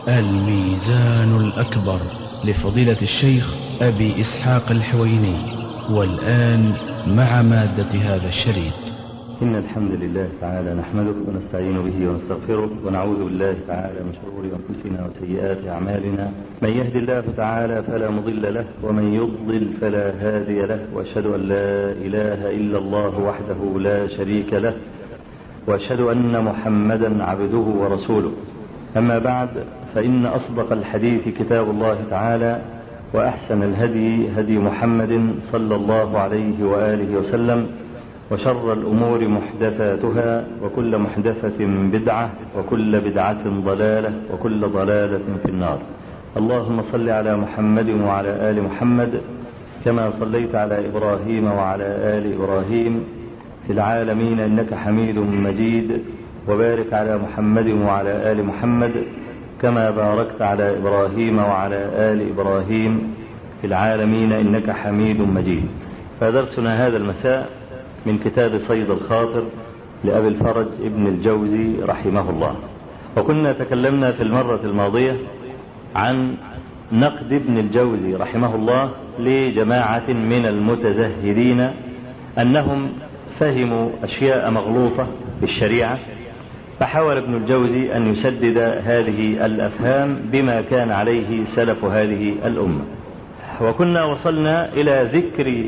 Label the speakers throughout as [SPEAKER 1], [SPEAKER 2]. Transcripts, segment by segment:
[SPEAKER 1] الميزان الأكبر لفضيلة الشيخ أبي إسحاق الحويني والآن مع مادة هذا الشريط
[SPEAKER 2] إن الحمد لله تعالى نحمده ونستعين به ونستغفره ونعوذ بالله تعالى من شرور أنفسنا وسيئات أعمالنا من يهد الله تعالى فلا مضل له ومن يضلل فلا هادي له وأشهد أن لا إله إلا الله وحده لا شريك له وأشهد أن محمدا عبده ورسوله أما بعد فإن أصدق الحديث كتاب الله تعالى وأحسن الهدي هدي محمد صلى الله عليه وآله وسلم وشر الأمور محدثاتها وكل محدثة بدعة وكل بدعة ضلالة وكل ضلالة في النار اللهم صل على محمد وعلى آل محمد كما صليت على إبراهيم وعلى آل إبراهيم في العالمين إنك حميد مجيد وبارك على محمد وعلى آل محمد كما باركت على إبراهيم وعلى آل إبراهيم في العالمين إنك حميد مجيد فدرسنا هذا المساء من كتاب صيد الخاطر لأبي الفرج ابن الجوزي رحمه الله وكنا تكلمنا في المرة الماضية عن نقد ابن الجوزي رحمه الله لجماعة من المتزهدين أنهم فهموا أشياء مغلوطة بالشريعة فحاول ابن الجوزي أن يسدد هذه الأفهام بما كان عليه سلف هذه الأمة وكنا وصلنا إلى ذكر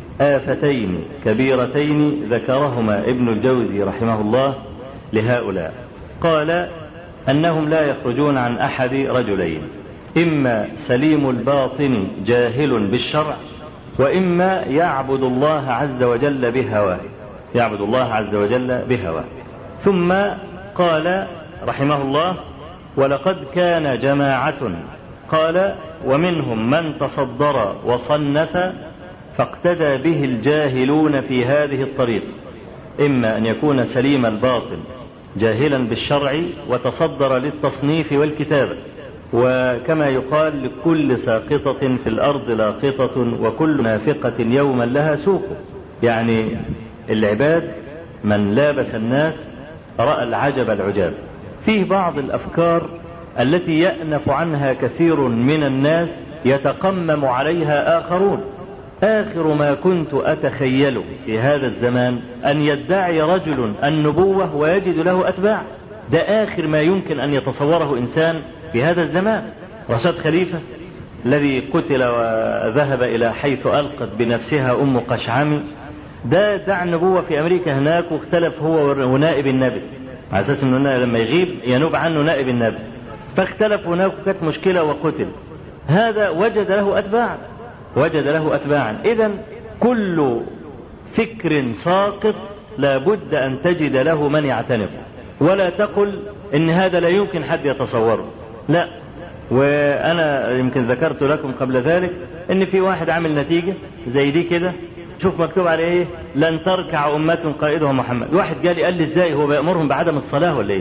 [SPEAKER 2] آفتين كبيرتين ذكرهما ابن الجوزي رحمه الله لهؤلاء قال أنهم لا يخرجون عن أحد رجلين إما سليم الباطن جاهل بالشرع وإما يعبد الله عز وجل بهواه يعبد الله عز وجل بهواه ثم قال رحمه الله ولقد كان جماعة قال ومنهم من تصدر وصنف فاقتدى به الجاهلون في هذه الطريق إما أن يكون سليم الباطن جاهلا بالشرع وتصدر للتصنيف والكتابة وكما يقال لكل ساقطة في الأرض لاقطة وكل نافقة يوما لها سوق يعني العباد من لابس الناس رأى العجب العجاب فيه بعض الأفكار التي يأنف عنها كثير من الناس يتقمم عليها آخرون آخر ما كنت أتخيل في هذا الزمان أن يدعي رجل النبوة ويجد له أتباع ده آخر ما يمكن أن يتصوره إنسان في هذا الزمان رشاد خليفة الذي قتل وذهب إلى حيث ألقت بنفسها أم قشعمي ده دع النبوة في أمريكا هناك واختلف هو ونائب النبي على أساس أنه لما يغيب ينوب عنه نائب النبي فاختلف هناك وكانت مشكلة وقتل هذا وجد له أتباع وجد له أتباعا إذا كل فكر ساقط لابد أن تجد له من يعتنق ولا تقل إن هذا لا يمكن حد يتصوره لا وأنا يمكن ذكرت لكم قبل ذلك إن في واحد عامل نتيجة زي دي كده شوف مكتوب عليه ايه لن تركع أمة قائدها محمد واحد جالي قال لي ازاي هو بيأمرهم بعدم الصلاة ولا ايه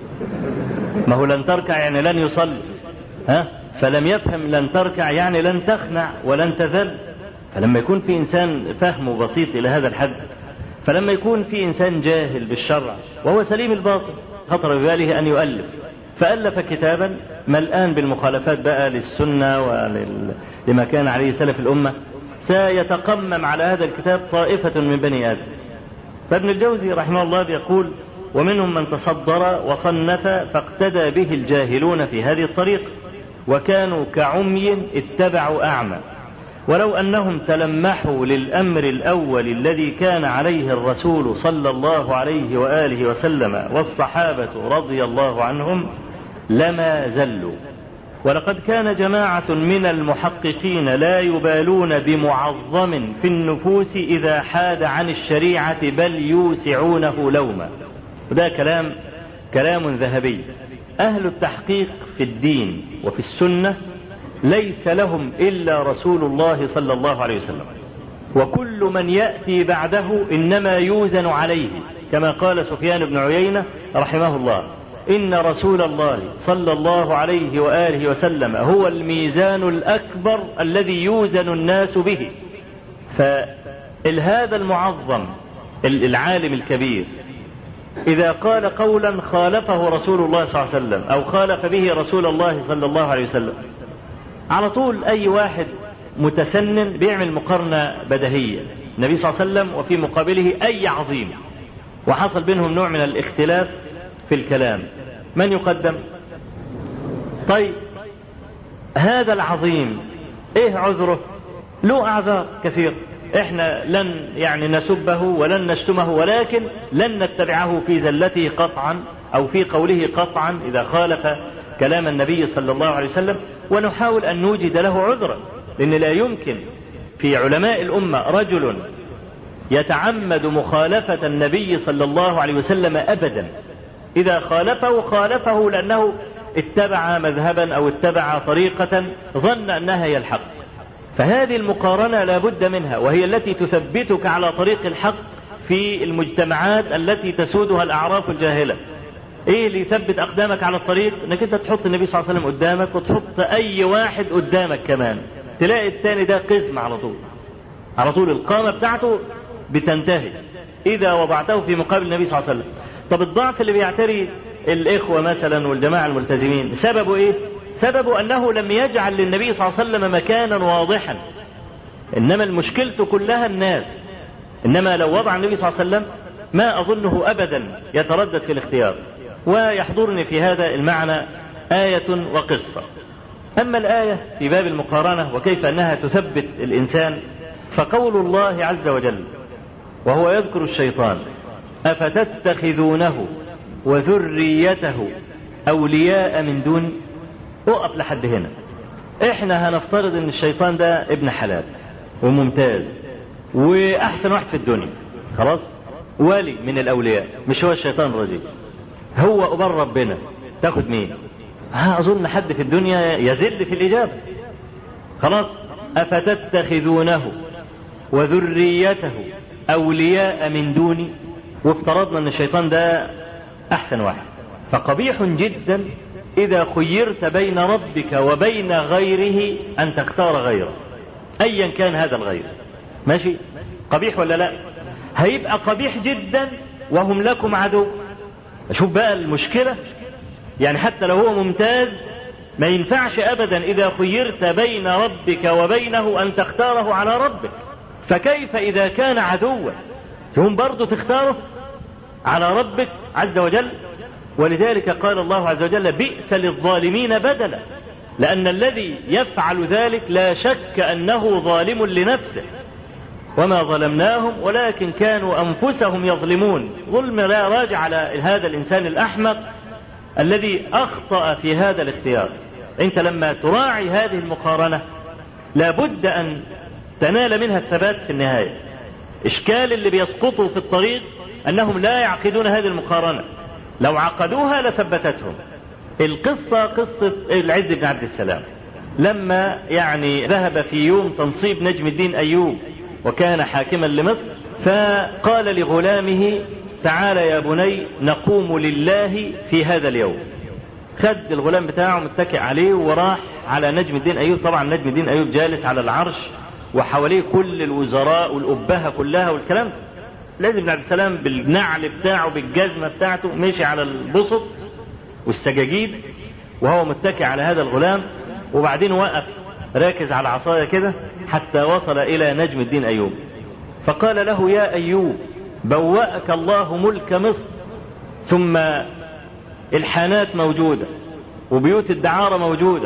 [SPEAKER 2] ما هو لن تركع يعني لن يصلي ها فلم يفهم لن تركع يعني لن تخنع ولن تذل فلما يكون في إنسان فهمه بسيط إلى هذا الحد فلما يكون في إنسان جاهل بالشرع وهو سليم الباطن خطر بباله أن يؤلف فألف كتابا ملآن بالمخالفات بقى للسنة ولما كان عليه سلف الأمة سيتقمم على هذا الكتاب طائفة من بني آدم فابن الجوزي رحمه الله يقول ومنهم من تصدر وصنف فاقتدى به الجاهلون في هذه الطريق وكانوا كعمي اتبعوا أعمى ولو أنهم تلمحوا للأمر الأول الذي كان عليه الرسول صلى الله عليه وآله وسلم والصحابة رضي الله عنهم لما زلوا ولقد كان جماعة من المحققين لا يبالون بمعظم في النفوس إذا حاد عن الشريعة بل يوسعونه لوما وده كلام كلام ذهبي أهل التحقيق في الدين وفي السنة ليس لهم إلا رسول الله صلى الله عليه وسلم وكل من يأتي بعده إنما يوزن عليه كما قال سفيان بن عيينة رحمه الله إن رسول الله صلى الله عليه وآله وسلم هو الميزان الأكبر الذي يوزن الناس به فهذا المعظم العالم الكبير
[SPEAKER 3] إذا قال قولا خالفه رسول الله صلى الله عليه وسلم أو خالف به رسول الله صلى الله عليه وسلم على طول أي واحد متسنن بيعمل مقارنة بدهية النبي صلى الله عليه وسلم وفي مقابله أي عظيم وحصل بينهم نوع من الاختلاف في الكلام من يقدم طيب هذا العظيم ايه عذره له اعذار كثير احنا لن يعني نسبه ولن نشتمه ولكن لن نتبعه في زلته قطعا او في قوله قطعا اذا خالف كلام النبي صلى الله عليه وسلم ونحاول ان نوجد له عذرا لان لا يمكن في علماء الامه رجل يتعمد مخالفه النبي صلى الله عليه وسلم ابدا اذا خالفه خالفه لانه اتبع مذهبا او اتبع طريقه ظن انها هي الحق فهذه المقارنة لا بد منها وهي التي تثبتك على طريق الحق في المجتمعات التي تسودها الأعراف الجاهلة ايه اللي يثبت اقدامك على الطريق انك انت تحط النبي صلى الله عليه وسلم قدامك وتحط اي واحد قدامك كمان تلاقي الثاني ده قزم على طول على طول القامة بتاعته بتنتهي اذا وضعته في مقابل النبي صلى الله عليه وسلم طب الضعف اللي بيعتري الاخوة مثلا والجماعة الملتزمين سببه ايه سبب أنه لم يجعل للنبي صلى الله عليه وسلم مكانا واضحا إنما المشكلة كلها الناس إنما لو وضع النبي صلى الله عليه وسلم ما أظنه أبدا يتردد في الاختيار ويحضرني في هذا المعنى آية وقصة أما الآية في باب المقارنة وكيف أنها تثبت الإنسان فقول الله عز وجل وهو يذكر الشيطان أفتتخذونه وذريته أولياء من دون اقف لحد هنا احنا هنفترض ان الشيطان ده ابن حلال وممتاز واحسن واحد في الدنيا خلاص ولي من الاولياء مش هو الشيطان الرجيم هو قبال ربنا تاخد مين ها اظن حد في الدنيا يزل في الاجابه خلاص افتتخذونه وذريته اولياء من دوني وافترضنا ان الشيطان ده احسن واحد فقبيح جدا إذا خيرت بين ربك وبين غيره أن تختار غيره أيا كان هذا الغير ماشي قبيح ولا لا هيبقى قبيح جدا وهم لكم عدو شوف بقى المشكلة يعني حتى لو هو ممتاز ما ينفعش أبدا إذا خيرت بين ربك وبينه أن تختاره على ربك فكيف إذا كان عدوا هم برضو تختاره على ربك عز وجل ولذلك قال الله عز وجل بئس للظالمين بدلا لأن الذي يفعل ذلك لا شك أنه ظالم لنفسه وما ظلمناهم ولكن كانوا أنفسهم يظلمون ظلم لا راجع على هذا الإنسان الأحمق الذي أخطأ في هذا الاختيار أنت لما تراعي هذه المقارنة لابد أن تنال منها الثبات في النهاية إشكال اللي بيسقطوا في الطريق أنهم لا يعقدون هذه المقارنة لو عقدوها لثبتتهم القصة قصة العز بن عبد السلام لما يعني ذهب في يوم تنصيب نجم الدين أيوب وكان حاكما لمصر فقال لغلامه تعال يا بني نقوم لله في هذا اليوم خد الغلام بتاعه متكئ عليه وراح على نجم الدين أيوب طبعا نجم الدين أيوب جالس على العرش وحواليه كل الوزراء والأبهة كلها والكلام لازم بن عبد السلام بالنعل بتاعه بالجزمة بتاعته مشي على البسط والسجاجيد وهو متكئ على هذا الغلام وبعدين وقف راكز على عصاية كده حتى وصل إلى نجم الدين أيوب فقال له يا أيوب بوأك الله ملك مصر ثم الحانات موجودة وبيوت الدعارة موجودة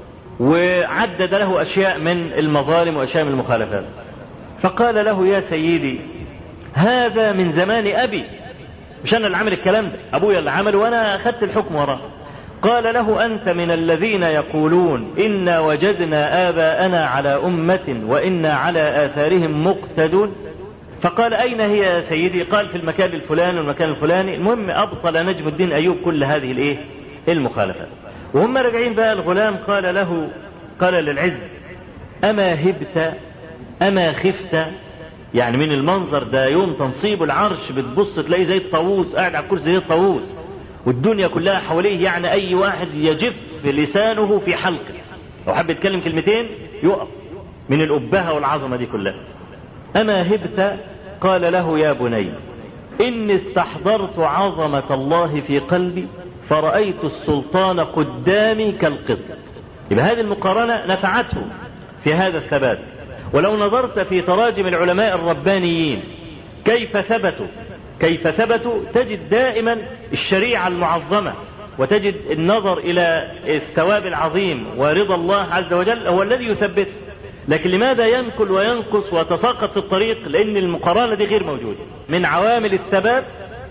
[SPEAKER 3] وعدد له أشياء من المظالم وأشياء من المخالفات فقال له يا سيدي هذا من زمان أبي مش أنا اللي عامل الكلام ده أبويا اللي عمل وأنا أخذت الحكم وراه قال له أنت من الذين يقولون إنا وجدنا آباءنا على أمة وإنا على آثارهم مقتدون فقال أين هي يا سيدي قال في المكان الفلاني والمكان الفلاني المهم أبطل نجم الدين أيوب كل هذه الإيه المخالفات وهم راجعين بقى الغلام قال له قال للعز أما هبت أما خفت يعني من المنظر ده يوم تنصيب العرش بتبص تلاقيه زي الطاووس قاعد على الكرسي زي الطاووس والدنيا كلها حواليه يعني اي واحد يجف لسانه في حلقه لو حب يتكلم كلمتين يقف من الأبهة والعظمة دي كلها أما هبت قال له يا بني إني استحضرت عظمة الله في قلبي فرأيت السلطان قدامي كالقط يبقى هذه المقارنة نفعته في هذا الثبات ولو نظرت في تراجم العلماء الربانيين كيف ثبتوا كيف ثبتوا تجد دائما الشريعة المعظمة وتجد النظر إلى الثواب العظيم ورضا الله عز وجل هو الذي يثبته لكن لماذا ينكل وينقص ويتساقط في الطريق لأن المقارنة دي غير موجودة من عوامل الثبات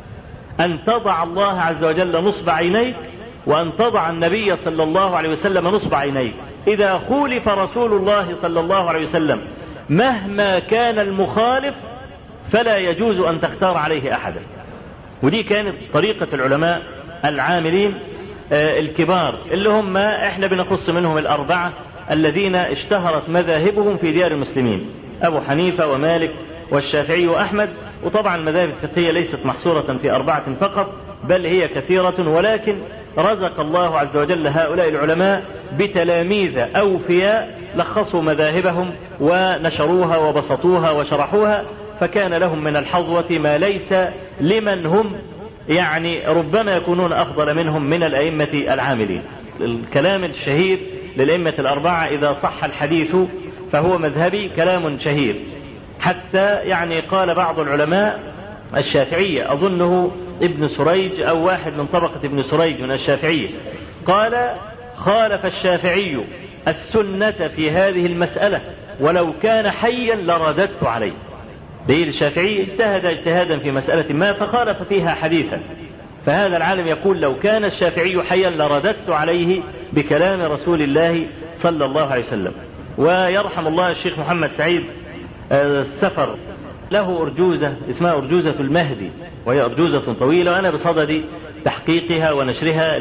[SPEAKER 3] أن تضع الله عز وجل نصب عينيك وأن تضع النبي صلى الله عليه وسلم نصب عينيك إذا خولف رسول الله صلى الله عليه وسلم مهما كان المخالف فلا يجوز أن تختار عليه أحدا ودي كانت طريقة العلماء العاملين الكبار اللي هم احنا بنقص منهم الأربعة الذين اشتهرت مذاهبهم في ديار المسلمين أبو حنيفة ومالك والشافعي وأحمد وطبعا المذاهب الفقهية ليست محصورة في أربعة فقط بل هي كثيرة ولكن رزق الله عز وجل هؤلاء العلماء بتلاميذ أوفياء لخصوا مذاهبهم ونشروها وبسطوها وشرحوها فكان لهم من الحظوة ما ليس لمن هم يعني ربما يكونون أفضل منهم من الأئمة العاملين الكلام الشهير للأئمة الأربعة إذا صح الحديث فهو مذهبي كلام شهير حتى يعني قال بعض العلماء الشافعية أظنه ابن سريج أو واحد من طبقة ابن سريج من الشافعية قال خالف الشافعي السنة في هذه المسألة ولو كان حيا لرددت عليه دليل الشافعي اجتهد اجتهادا في مسألة ما فخالف فيها حديثا فهذا العالم يقول لو كان الشافعي حيا لرددت عليه بكلام رسول الله صلى الله عليه وسلم ويرحم الله الشيخ محمد سعيد السفر له أرجوزة اسمها أرجوزة المهدي وهي أرجوزة طويلة وأنا بصدد تحقيقها ونشرها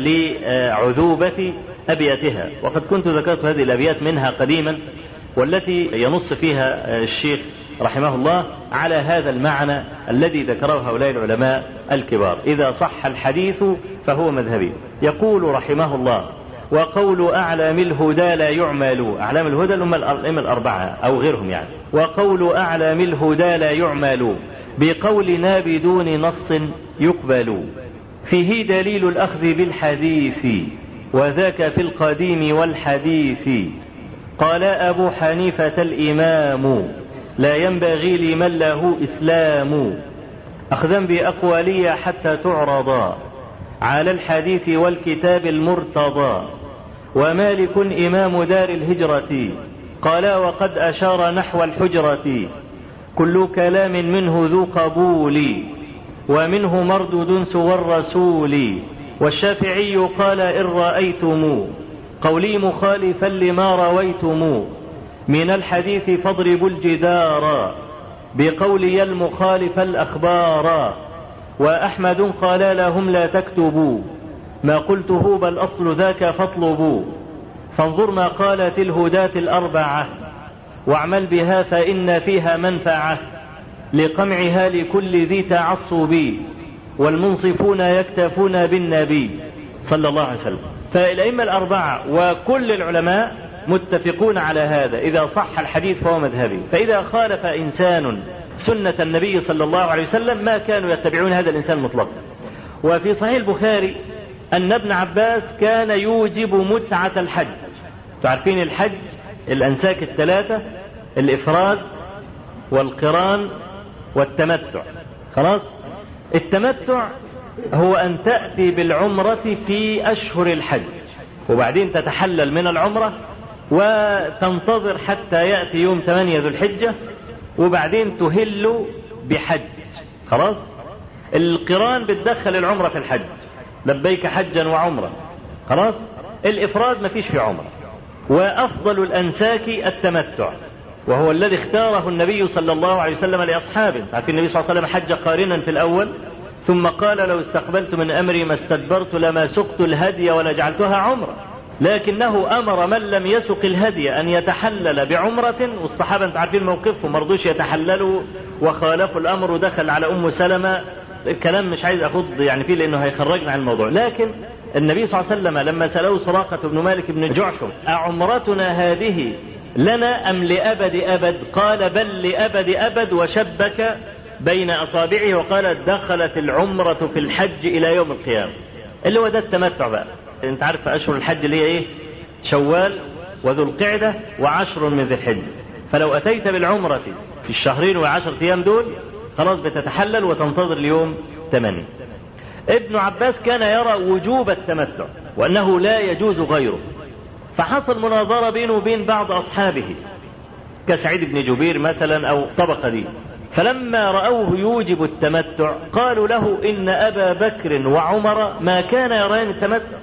[SPEAKER 3] لعذوبة أبياتها وقد كنت ذكرت هذه الأبيات منها قديما والتي ينص فيها الشيخ رحمه الله على هذا المعنى الذي ذكره هؤلاء العلماء الكبار إذا صح الحديث فهو مذهبي يقول رحمه الله وقول أعلام الهدى لا يعمل أعلام الهدى هم الأئمة الأربعة أو غيرهم يعني وقول أعلام الهدى لا يعمل بقولنا بدون نص يقبل فيه دليل الأخذ بالحديث وذاك في القديم والحديث قال أبو حنيفة الإمام لا ينبغي لمن له إسلام أخذا بأقوالي حتى تعرضا على الحديث والكتاب المرتضى ومالك إمام دار الهجرة قال وقد أشار نحو الحجرة كل كلام منه ذو قبول ومنه مردود سوى الرسول والشافعي قال إن رأيتم قولي مخالفا لما رويتم من الحديث فاضربوا الجدار بقولي المخالف الأخبار وأحمد قال لهم لا تكتبوا ما قلته بل أصل ذاك فاطلبوا فانظر ما قالت الهداة الأربعة واعمل بها فإن فيها منفعة لقمعها لكل ذي تعصب والمنصفون يكتفون بالنبي صلى الله عليه وسلم فالأئمة الأربعة وكل العلماء متفقون على هذا إذا صح الحديث فهو مذهبي فإذا خالف إنسان سنة النبي صلى الله عليه وسلم ما كانوا يتبعون هذا الإنسان مطلقا وفي صحيح البخاري أن ابن عباس كان يوجب متعة الحج تعرفين الحج الأنساك الثلاثة الإفراد والقران والتمتع خلاص التمتع هو أن تأتي بالعمرة في أشهر الحج وبعدين تتحلل من العمرة وتنتظر حتى يأتي يوم 8 ذو الحجة وبعدين تهل بحج خلاص القران بتدخل العمرة في الحج لبيك حجا وعمرة خلاص الإفراد ما فيش في عمرة وأفضل الأنساك التمتع وهو الذي اختاره النبي صلى الله عليه وسلم لأصحابه عارفين النبي صلى الله عليه وسلم حج قارنا في الأول ثم قال لو استقبلت من أمري ما استدبرت لما سقت الهدي ولجعلتها عمرة لكنه أمر من لم يسق الهدي أن يتحلل بعمرة والصحابة انت عارفين موقفهم مرضوش يتحللوا وخالفوا الأمر ودخل على أم سلمة الكلام مش عايز أخض يعني فيه لأنه هيخرجنا عن الموضوع لكن النبي صلى الله عليه وسلم لما سألوه سراقة بن مالك بن جعشم أعمرتنا هذه لنا أم لأبد أبد قال بل لأبد أبد وشبك بين أصابعه وقال دخلت العمرة في الحج إلى يوم القيامة اللي هو ده التمتع بقى انت عارف أشهر الحج اللي هي ايه شوال وذو القعدة وعشر من ذي الحجة فلو أتيت بالعمرة في الشهرين وعشر أيام دول خلاص بتتحلل وتنتظر اليوم ثمانية ابن عباس كان يرى وجوب التمتع وأنه لا يجوز غيره فحصل مناظرة بينه وبين بعض أصحابه كسعيد بن جبير مثلا أو طبقة دي فلما رأوه يوجب التمتع قالوا له إن أبا بكر وعمر ما كان يران التمتع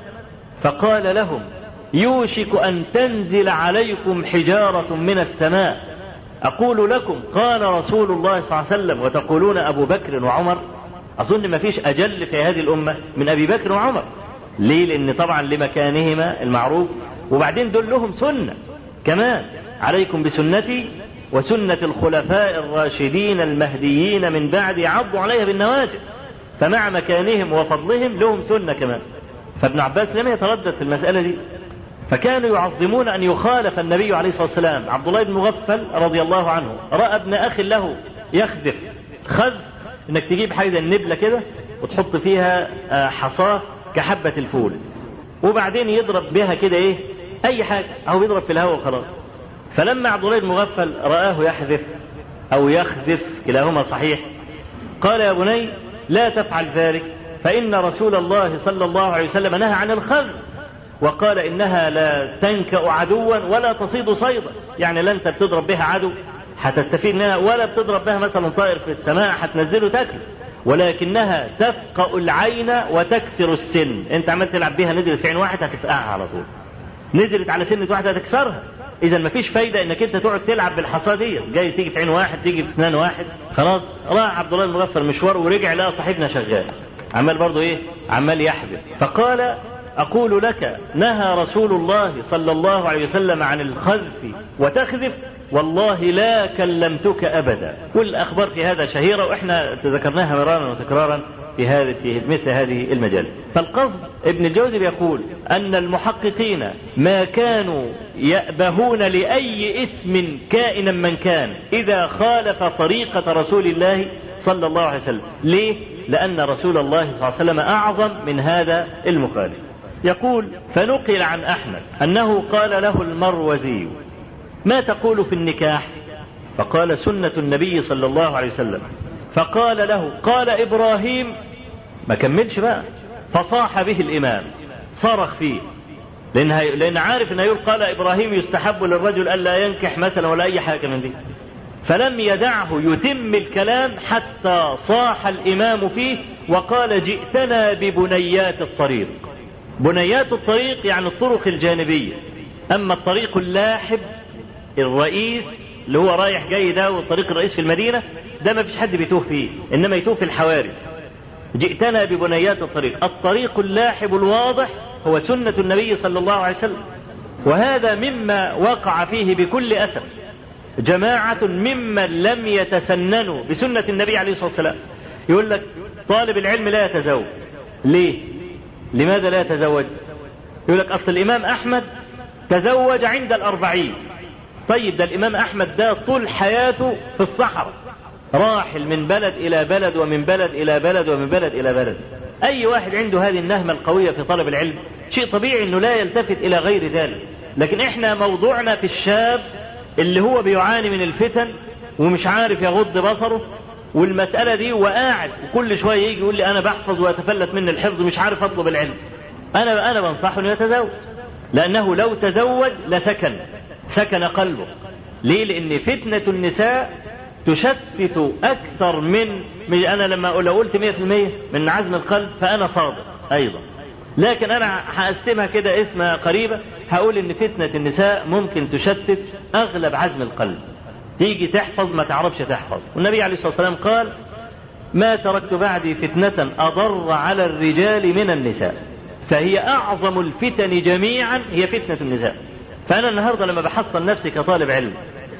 [SPEAKER 3] فقال لهم يوشك أن تنزل عليكم حجارة من السماء أقول لكم قال رسول الله صلى الله عليه وسلم وتقولون أبو بكر وعمر أظن ما فيش أجل في هذه الأمة من أبي بكر وعمر ليه لأن طبعا لمكانهما المعروف وبعدين دول لهم سنة كمان عليكم بسنتي وسنة الخلفاء الراشدين المهديين من بعد عضوا عليها بالنواجذ فمع مكانهم وفضلهم لهم سنة كمان فابن عباس لم يتردد في المسألة دي فكانوا يعظمون أن يخالف النبي عليه الصلاة والسلام عبد الله بن مغفل رضي الله عنه رأى ابن أخ له يخذف خذف انك تجيب حاجة زي النبلة كده وتحط فيها حصاة كحبة الفول وبعدين يضرب بها كده ايه اي حاجة او يضرب في الهواء وخلاص فلما عبد الله بن مغفل رآه يحذف او يخذف كلاهما صحيح قال يا بني لا تفعل ذلك فإن رسول الله صلى الله عليه وسلم نهى عن الخذف وقال إنها لا تنكأ عدوا ولا تصيد صيدا يعني لا أنت بتضرب بها عدو هتستفيد منها ولا بتضرب بها مثلا طائر في السماء هتنزله تاكله ولكنها تفقأ العين وتكسر السن انت عمال تلعب بيها نزلت في عين واحد هتفقعها على طول نزلت على سنة واحد هتكسرها اذا مفيش فايدة انك انت تقعد تلعب بالحصى دي جاي تيجي في عين واحد تيجي في اسنان واحد خلاص راح عبد الله المغفر مشوار ورجع لقى صاحبنا شغال عمال برضه ايه عمال يحذف فقال أقول لك نهى رسول الله صلى الله عليه وسلم عن الخذف وتخذف والله لا كلمتك أبدا والأخبار في هذا شهيرة وإحنا تذكرناها مرارا وتكرارا في هذه في مثل هذه المجال فالقصد ابن الجوزي بيقول أن المحققين ما كانوا يأبهون لأي اسم كائنا من كان إذا خالف طريقة رسول الله صلى الله عليه وسلم ليه؟ لأن رسول الله صلى الله عليه وسلم أعظم من هذا المخالف يقول فنقل عن أحمد أنه قال له المروزي ما تقول في النكاح فقال سنة النبي صلى الله عليه وسلم فقال له قال إبراهيم ما كملش بقى فصاح به الإمام صرخ فيه لأن, هي... لأن عارف أنه يقول قال إبراهيم يستحب للرجل ألا ينكح مثلا ولا أي حاجة من دي فلم يدعه يتم الكلام حتى صاح الإمام فيه وقال جئتنا ببنيات الطريق بنيات الطريق يعني الطرق الجانبية أما الطريق اللاحب الرئيس اللي هو رايح جاي ده والطريق الرئيس في المدينة ده ما فيش حد بيتوه فيه إنما يتوه في الحواري جئتنا ببنيات الطريق الطريق اللاحب الواضح هو سنة النبي صلى الله عليه وسلم وهذا مما وقع فيه بكل أسف جماعة ممن لم يتسننوا بسنة النبي عليه الصلاة والسلام يقول لك طالب العلم لا يتزوج ليه لماذا لا يتزوج يقول لك أصل الإمام أحمد تزوج عند الأربعين طيب ده الإمام أحمد ده طول حياته في الصحراء راحل من بلد إلى بلد ومن بلد إلى بلد ومن بلد إلى بلد أي واحد عنده هذه النهمة القوية في طلب العلم شيء طبيعي أنه لا يلتفت إلى غير ذلك لكن إحنا موضوعنا في الشاب اللي هو بيعاني من الفتن ومش عارف يغض بصره والمسألة دي وقاعد وكل شوية يجي يقول لي أنا بحفظ ويتفلت مني الحفظ مش عارف أطلب العلم أنا أنا بنصحه إنه يتزوج لأنه لو تزوج لسكن سكن قلبه ليه لأن فتنة النساء تشتت أكثر من, من أنا لما لو قلت 100% من عزم القلب فأنا صادق أيضا لكن أنا هقسمها كده اسمها قريبة هقول إن فتنة النساء ممكن تشتت أغلب عزم القلب تيجي تحفظ ما تعرفش تحفظ والنبي عليه الصلاة والسلام قال ما تركت بعدي فتنة أضر على الرجال من النساء فهي أعظم الفتن جميعا هي فتنة النساء فأنا النهاردة لما بحصل نفسي كطالب علم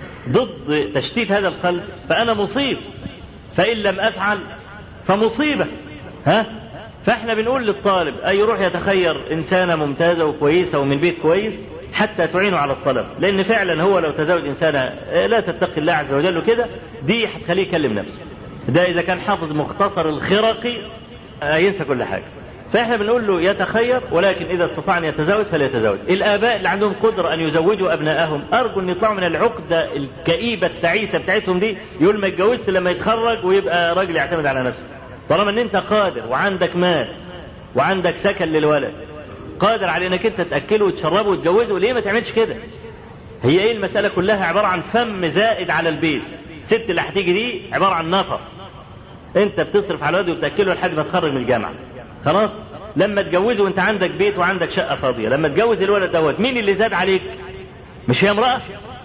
[SPEAKER 3] ضد تشتيت هذا القلب فأنا مصيب فإن لم أفعل فمصيبة ها فاحنا بنقول للطالب أي يروح يتخير إنسانة ممتازة وكويسة ومن بيت كويس حتى تعينه على الطلب لأن فعلا هو لو تزوج إنسانة لا تتقي الله عز وجل كده دي هتخليه يكلم نفسه ده إذا كان حافظ مختصر الخرقي ينسى كل حاجة فإحنا بنقول له يتخير ولكن إذا استطاع أن يتزوج فليتزوج الآباء اللي عندهم قدرة أن يزوجوا أبنائهم أرجو أن يطلعوا من العقدة الكئيبة التعيسة بتاعتهم دي يقول ما اتجوزت لما يتخرج ويبقى راجل يعتمد على نفسه طالما أن أنت قادر وعندك مال وعندك سكن للولد قادر على انك انت تاكله وتشربه وتجوزه ليه ما تعملش كده هي ايه المساله كلها عباره عن فم زائد على البيت الست اللي هتيجي دي عباره عن نفر انت بتصرف على الولد وتاكله لحد ما تخرج من الجامعه خلاص لما تجوزه وانت عندك بيت وعندك شقه فاضيه لما تجوز الولد دوت مين اللي زاد عليك مش هي امراه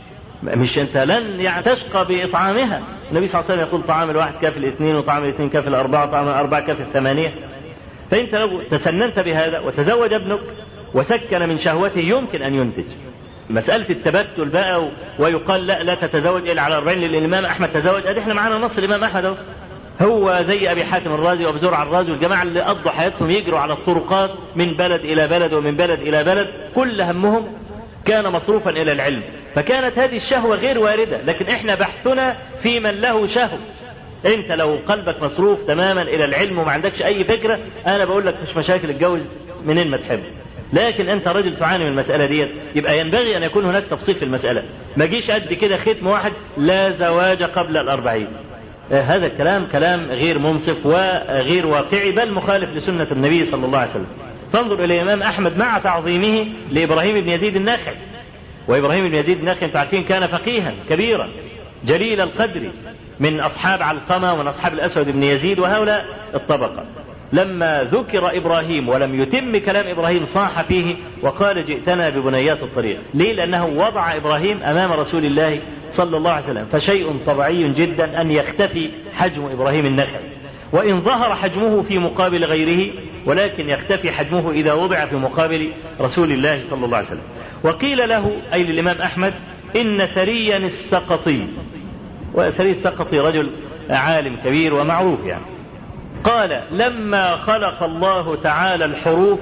[SPEAKER 3] مش انت لن يعني تشقى باطعامها النبي صلى الله عليه وسلم يقول طعام الواحد كافي الاثنين وطعام الاثنين كافي الاربعه وطعام الاربعه كافي الثمانيه فانت لو تسننت بهذا وتزوج ابنك وسكن من شهوته يمكن ان ينتج مسألة التبتل بقى ويقال لا لا تتزوج إلا على 40 للإمام أحمد تزوج أدي إحنا معانا نص الإمام أحمد أهو هو زي أبي حاتم الرازي وأبو زرع الرازي والجماعة اللي قضوا حياتهم يجروا على الطرقات من بلد إلى بلد ومن بلد إلى بلد كل همهم كان مصروفا إلى العلم فكانت هذه الشهوة غير واردة لكن إحنا بحثنا في من له شهوة انت لو قلبك مصروف تماما الى العلم وما عندكش اي فكرة انا بقول لك مش مشاكل اتجوز منين ما تحب لكن انت رجل تعاني من المسألة ديت يبقى ينبغي ان يكون هناك تفصيل في المسألة ما جيش قد كده ختم واحد لا زواج قبل الاربعين آه هذا الكلام كلام غير منصف وغير واقعي بل مخالف لسنة النبي صلى الله عليه وسلم فانظر الى الامام احمد مع تعظيمه لابراهيم بن يزيد النخعي وابراهيم بن يزيد النخعي انتم عارفين كان فقيها كبيرا جليل القدر من أصحاب علقمة ومن أصحاب الأسود بن يزيد وهؤلاء الطبقة لما ذكر إبراهيم ولم يتم كلام إبراهيم صاح فيه وقال جئتنا ببنيات الطريق ليه لأنه وضع إبراهيم أمام رسول الله صلى الله عليه وسلم فشيء طبيعي جدا أن يختفي حجم إبراهيم النخعي وإن ظهر حجمه في مقابل غيره ولكن يختفي حجمه إذا وضع في مقابل رسول الله صلى الله عليه وسلم وقيل له أي للإمام أحمد إن سريا السقطي وسري السقطي رجل عالم كبير ومعروف يعني قال لما خلق الله تعالى الحروف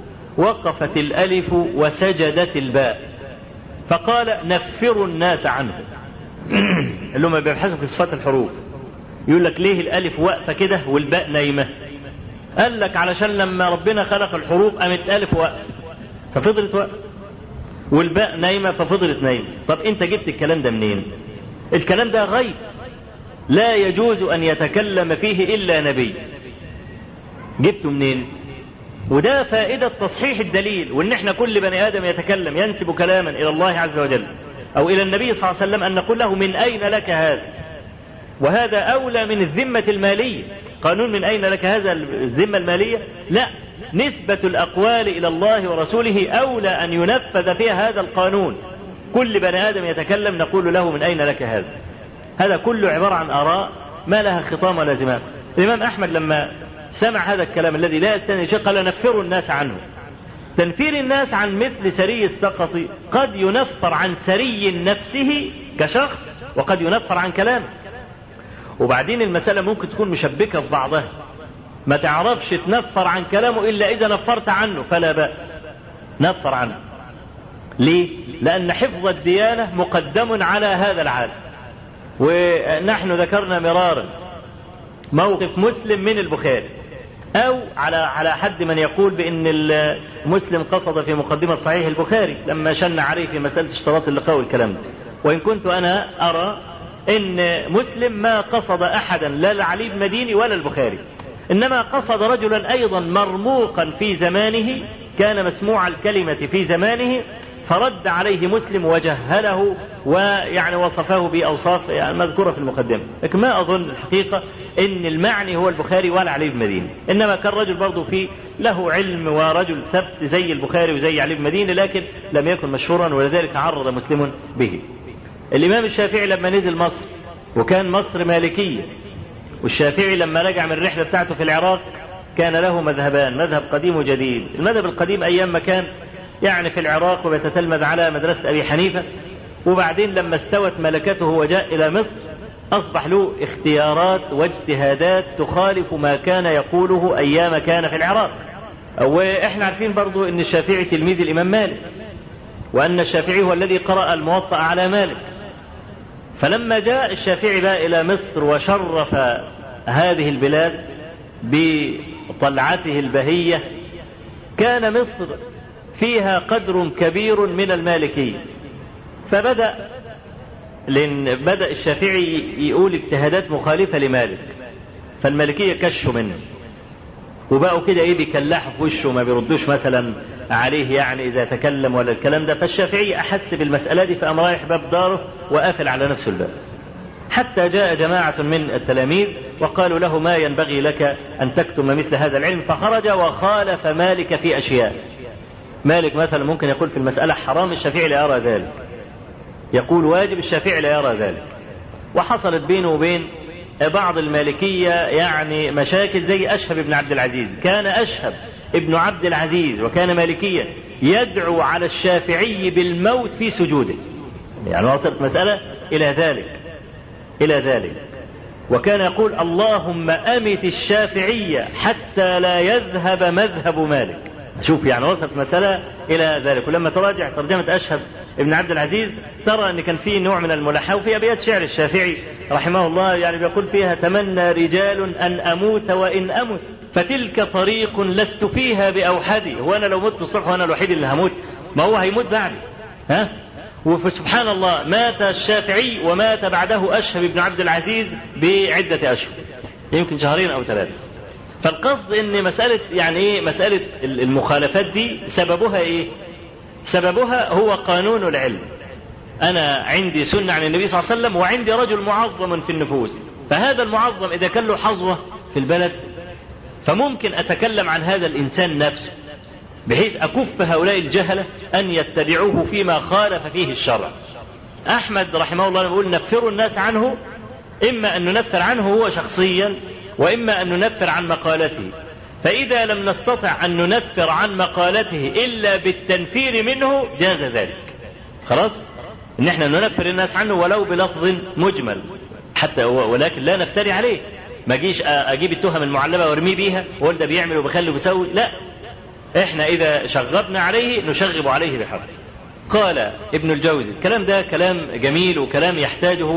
[SPEAKER 3] وقفت الألف وسجدت الباء فقال نفروا الناس عنه اللي هم بيبحثوا في صفات الحروف يقول لك ليه الألف واقفة كده والباء نايمة قال لك علشان لما ربنا خلق الحروف قامت ألف واقفة ففضلت واقفة والباء نايمة ففضلت نايمة طب انت جبت الكلام ده منين الكلام ده غيب لا يجوز أن يتكلم فيه إلا نبي جبته منين وده فائدة تصحيح الدليل وان احنا كل بني آدم يتكلم ينسب كلاما إلى الله عز وجل أو إلى النبي صلى الله عليه وسلم أن نقول له من أين لك هذا وهذا أولى من الذمة المالية قانون من أين لك هذا الذمة المالية لا نسبة الأقوال إلى الله ورسوله أولى أن ينفذ فيها هذا القانون كل بني آدم يتكلم نقول له من أين لك هذا هذا كله عبارة عن آراء ما لها خطام ولا زمام الإمام أحمد لما سمع هذا الكلام الذي لا يستني شيء قال نفروا الناس عنه تنفير الناس عن مثل سري السقط قد ينفر عن سري نفسه كشخص وقد ينفر عن كلامه وبعدين المسألة ممكن تكون مشبكة في بعضها ما تعرفش تنفر عن كلامه إلا إذا نفرت عنه فلا بأس نفر عنه ليه؟ لأن حفظ الديانة مقدم على هذا العالم ونحن ذكرنا مرارا موقف مسلم من البخاري أو على على حد من يقول بأن المسلم قصد في مقدمة صحيح البخاري لما شن عليه في مسألة اشتراط اللقاء والكلام ده وإن كنت أنا أرى أن مسلم ما قصد أحدا لا العلي بن مديني ولا البخاري إنما قصد رجلا أيضا مرموقا في زمانه كان مسموع الكلمة في زمانه فرد عليه مسلم وجهله ويعني وصفه بأوصاف يعني مذكورة في المقدمة لكن ما أظن الحقيقة أن المعني هو البخاري ولا علي بن مدينة إنما كان رجل برضه فيه له علم ورجل ثبت زي البخاري وزي علي بن مدينة لكن لم يكن مشهورا ولذلك عرض مسلم به الإمام الشافعي لما نزل مصر وكان مصر مالكية والشافعي لما رجع من الرحلة بتاعته في العراق كان له مذهبان مذهب قديم وجديد المذهب القديم أيام ما كان يعني في العراق ويتتلمذ على مدرسة أبي حنيفة وبعدين لما استوت ملكته وجاء إلى مصر أصبح له اختيارات واجتهادات تخالف ما كان يقوله أيام كان في العراق وإحنا عارفين برضو أن الشافعي تلميذ الإمام مالك وأن الشافعي هو الذي قرأ الموطأ على مالك فلما جاء الشافعي بقى إلى مصر وشرف هذه البلاد بطلعته البهية كان مصر فيها قدر كبير من المالكية فبدأ لأن بدأ الشافعي يقول اجتهادات مخالفة لمالك فالمالكية كشوا منه وبقوا كده ايه بيكلحوا في وشه وما بيردوش مثلا عليه يعني اذا تكلم ولا الكلام ده فالشافعي احس بالمسألة دي فقام رايح باب داره وقافل على نفسه الباب حتى جاء جماعة من التلاميذ وقالوا له ما ينبغي لك أن تكتم مثل هذا العلم فخرج وخالف مالك في أشياء مالك مثلا ممكن يقول في المسألة حرام الشافعي لا يرى ذلك يقول واجب الشافعي لا يرى ذلك وحصلت بينه وبين بعض المالكية يعني مشاكل زي أشهب ابن عبد العزيز كان أشهب ابن عبد العزيز وكان مالكيا يدعو على الشافعي بالموت في سجوده يعني وصلت مسألة إلى ذلك إلى ذلك وكان يقول اللهم أمت الشافعية حتى لا يذهب مذهب مالك شوف يعني وصلت مسألة إلى ذلك ولما تراجع ترجمة أشهب ابن عبد العزيز ترى أن كان فيه نوع من الملاحة وفي أبيات شعر الشافعي رحمه الله يعني بيقول فيها تمنى رجال أن أموت وإن أمت فتلك طريق لست فيها بأوحدي وأنا لو مت الصبح وأنا الوحيد اللي هموت ما هو هيموت بعدي ها وسبحان الله مات الشافعي ومات بعده أشهب بن عبد العزيز بعدة أشهر يمكن شهرين أو ثلاثة فالقصد ان مسألة يعني ايه مسألة المخالفات دي سببها ايه سببها هو قانون العلم انا عندي سنة عن النبي صلى الله عليه وسلم وعندي رجل معظم في النفوس فهذا المعظم اذا كان له حظوة في البلد فممكن اتكلم عن هذا الانسان نفسه بحيث اكف هؤلاء الجهلة ان يتبعوه فيما خالف فيه الشرع احمد رحمه الله يقول نفروا الناس عنه اما ان ننفر عنه هو شخصيا وإما أن ننفر عن مقالته فإذا لم نستطع أن ننفر عن مقالته إلا بالتنفير منه جاز ذلك خلاص إن احنا ننفر الناس عنه ولو بلفظ مجمل حتى ولكن لا نفتري عليه ما اجيش اجيب التهم المعلبه وارميه بيها واقول ده بيعمل وبيخلي وبيسوي لا احنا اذا شغبنا عليه نشغب عليه بحق قال ابن الجوزي الكلام ده كلام جميل وكلام يحتاجه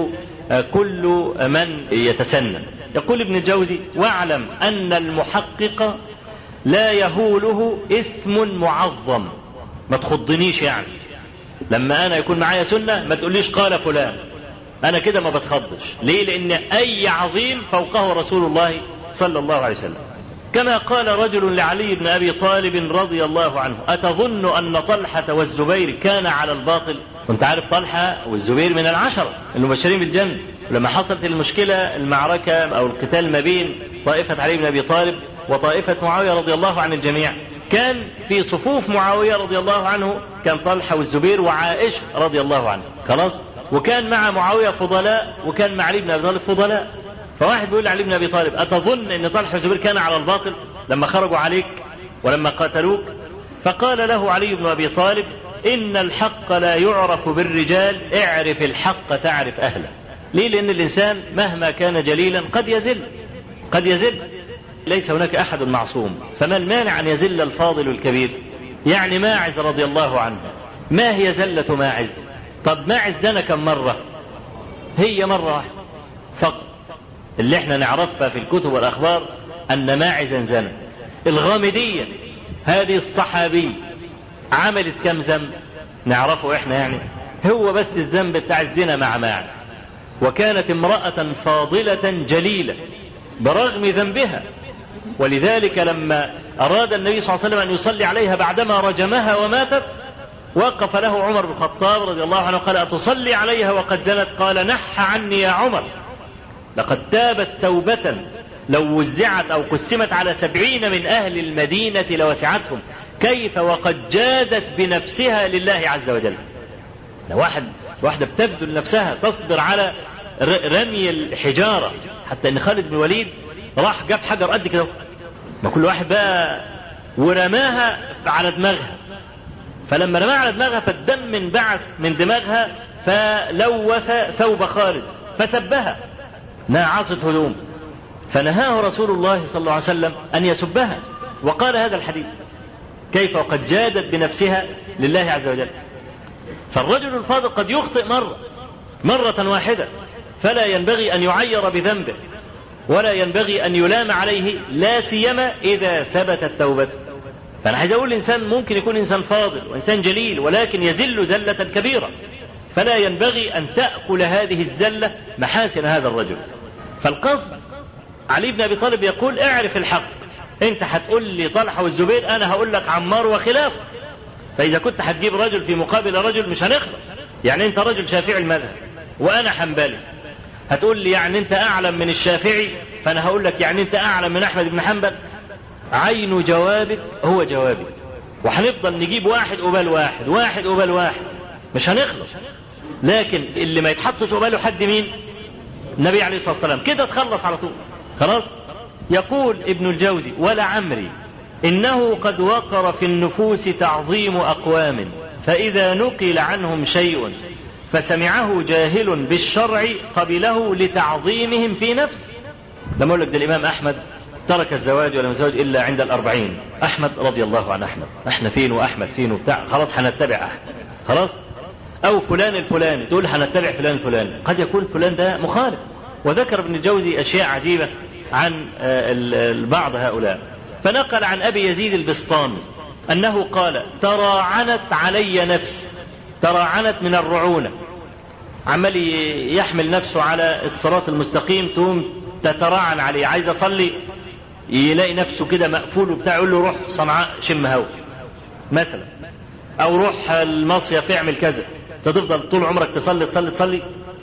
[SPEAKER 3] كل من يتسنن يقول ابن الجوزي واعلم أن المحقق لا يهوله اسم معظم ما تخضنيش يعني لما أنا يكون معايا سنة ما تقوليش قال فلان أنا كده ما بتخضش ليه لأن أي عظيم فوقه رسول الله صلى الله عليه وسلم كما قال رجل لعلي بن أبي طالب رضي الله عنه أتظن أن طلحة والزبير كان على الباطل كنت عارف طلحة والزبير من العشرة المبشرين بالجنة لما حصلت المشكلة المعركة أو القتال ما بين طائفة علي بن أبي طالب وطائفة معاوية رضي الله عن الجميع كان في صفوف معاوية رضي الله عنه كان طلحة والزبير وعائشة رضي الله عنه خلاص وكان مع معاوية فضلاء وكان مع علي بن أبي طالب فضلاء فواحد بيقول لعلي بن أبي طالب أتظن أن طلحة والزبير كان على الباطل لما خرجوا عليك ولما قاتلوك فقال له علي بن أبي طالب إن الحق لا يعرف بالرجال اعرف الحق تعرف أهله ليه لأن الإنسان مهما كان جليلا قد يزل قد يزل ليس هناك أحد معصوم فما المانع أن يزل الفاضل الكبير يعني ماعز رضي الله عنه ما هي زلة ماعز طب ماعز دنا كم مرة هي مرة واحدة فقط اللي احنا نعرفها في الكتب والأخبار أن ماعزا زنى الغامدية هذه الصحابي عملت كم ذنب نعرفه احنا يعني هو بس الذنب بتاع الزنا مع ماعز وكانت امرأة فاضلة جليلة برغم ذنبها ولذلك لما أراد النبي صلى الله عليه وسلم أن يصلي عليها بعدما رجمها وماتت وقف له عمر بن الخطاب رضي الله عنه قال أتصلي عليها وقد زنت قال نح عني يا عمر لقد تابت توبة لو وزعت أو قسمت على سبعين من أهل المدينة لوسعتهم كيف وقد جادت بنفسها لله عز وجل لو واحد واحدة بتبذل نفسها تصبر على رمي الحجارة حتى ان خالد بن الوليد راح جاب حجر قد كده ما كل واحد بقى ورماها على دماغها فلما رماها على دماغها فالدم من بعث من دماغها فلوث ثوب خالد فسبها ناعصت هدوم فنهاه رسول الله صلى الله عليه وسلم أن يسبها وقال هذا الحديث كيف وقد جادت بنفسها لله عز وجل فالرجل الفاضل قد يخطئ مرة مرة واحدة فلا ينبغي أن يعير بذنبه ولا ينبغي أن يلام عليه لا سيما إذا ثبتت توبته فأنا عايز أقول الإنسان ممكن يكون إنسان فاضل وإنسان جليل ولكن يزل زلة كبيرة فلا ينبغي أن تأكل هذه الزلة محاسن هذا الرجل فالقصد علي بن أبي طالب يقول اعرف الحق انت هتقول لي طلحة والزبير انا هقول لك عمار وخلافه فاذا كنت هتجيب رجل في مقابل رجل مش هنخلص يعني انت رجل شافعي المذهب وانا حنبلي هتقول لي يعني انت اعلم من الشافعي فانا هقول لك يعني انت اعلم من احمد بن حنبل عين جوابك هو جوابي وهنفضل نجيب واحد قبال واحد واحد قبال واحد مش هنخلص لكن اللي ما يتحطش قباله حد مين النبي عليه الصلاة والسلام كده تخلص على طول خلاص يقول ابن الجوزي ولعمري إنه قد وقر في النفوس تعظيم أقوام فإذا نقل عنهم شيء فسمعه جاهل بالشرع قبله لتعظيمهم في نفسه لما أقول لك ده الإمام أحمد ترك الزواج ولم يزوج إلا عند الأربعين أحمد رضي الله عن أحمد احنا فين وأحمد فين وبتاع خلاص هنتبع أحمد خلاص أو فلان الفلاني تقول هنتبع فلان الفلاني قد يكون فلان ده مخالف وذكر ابن الجوزي أشياء عجيبة عن بعض هؤلاء فنقل عن أبي يزيد البسطامي أنه قال تراعنت علي نفس تراعنت من الرعونة عمال يحمل نفسه على الصراط المستقيم تقوم تتراعن عليه عايز أصلي يلاقي نفسه كده مقفول وبتاع يقول له روح صنعاء شم هوا مثلا أو روح المصيف اعمل كذا تفضل طول عمرك تصلي تصلي تصلي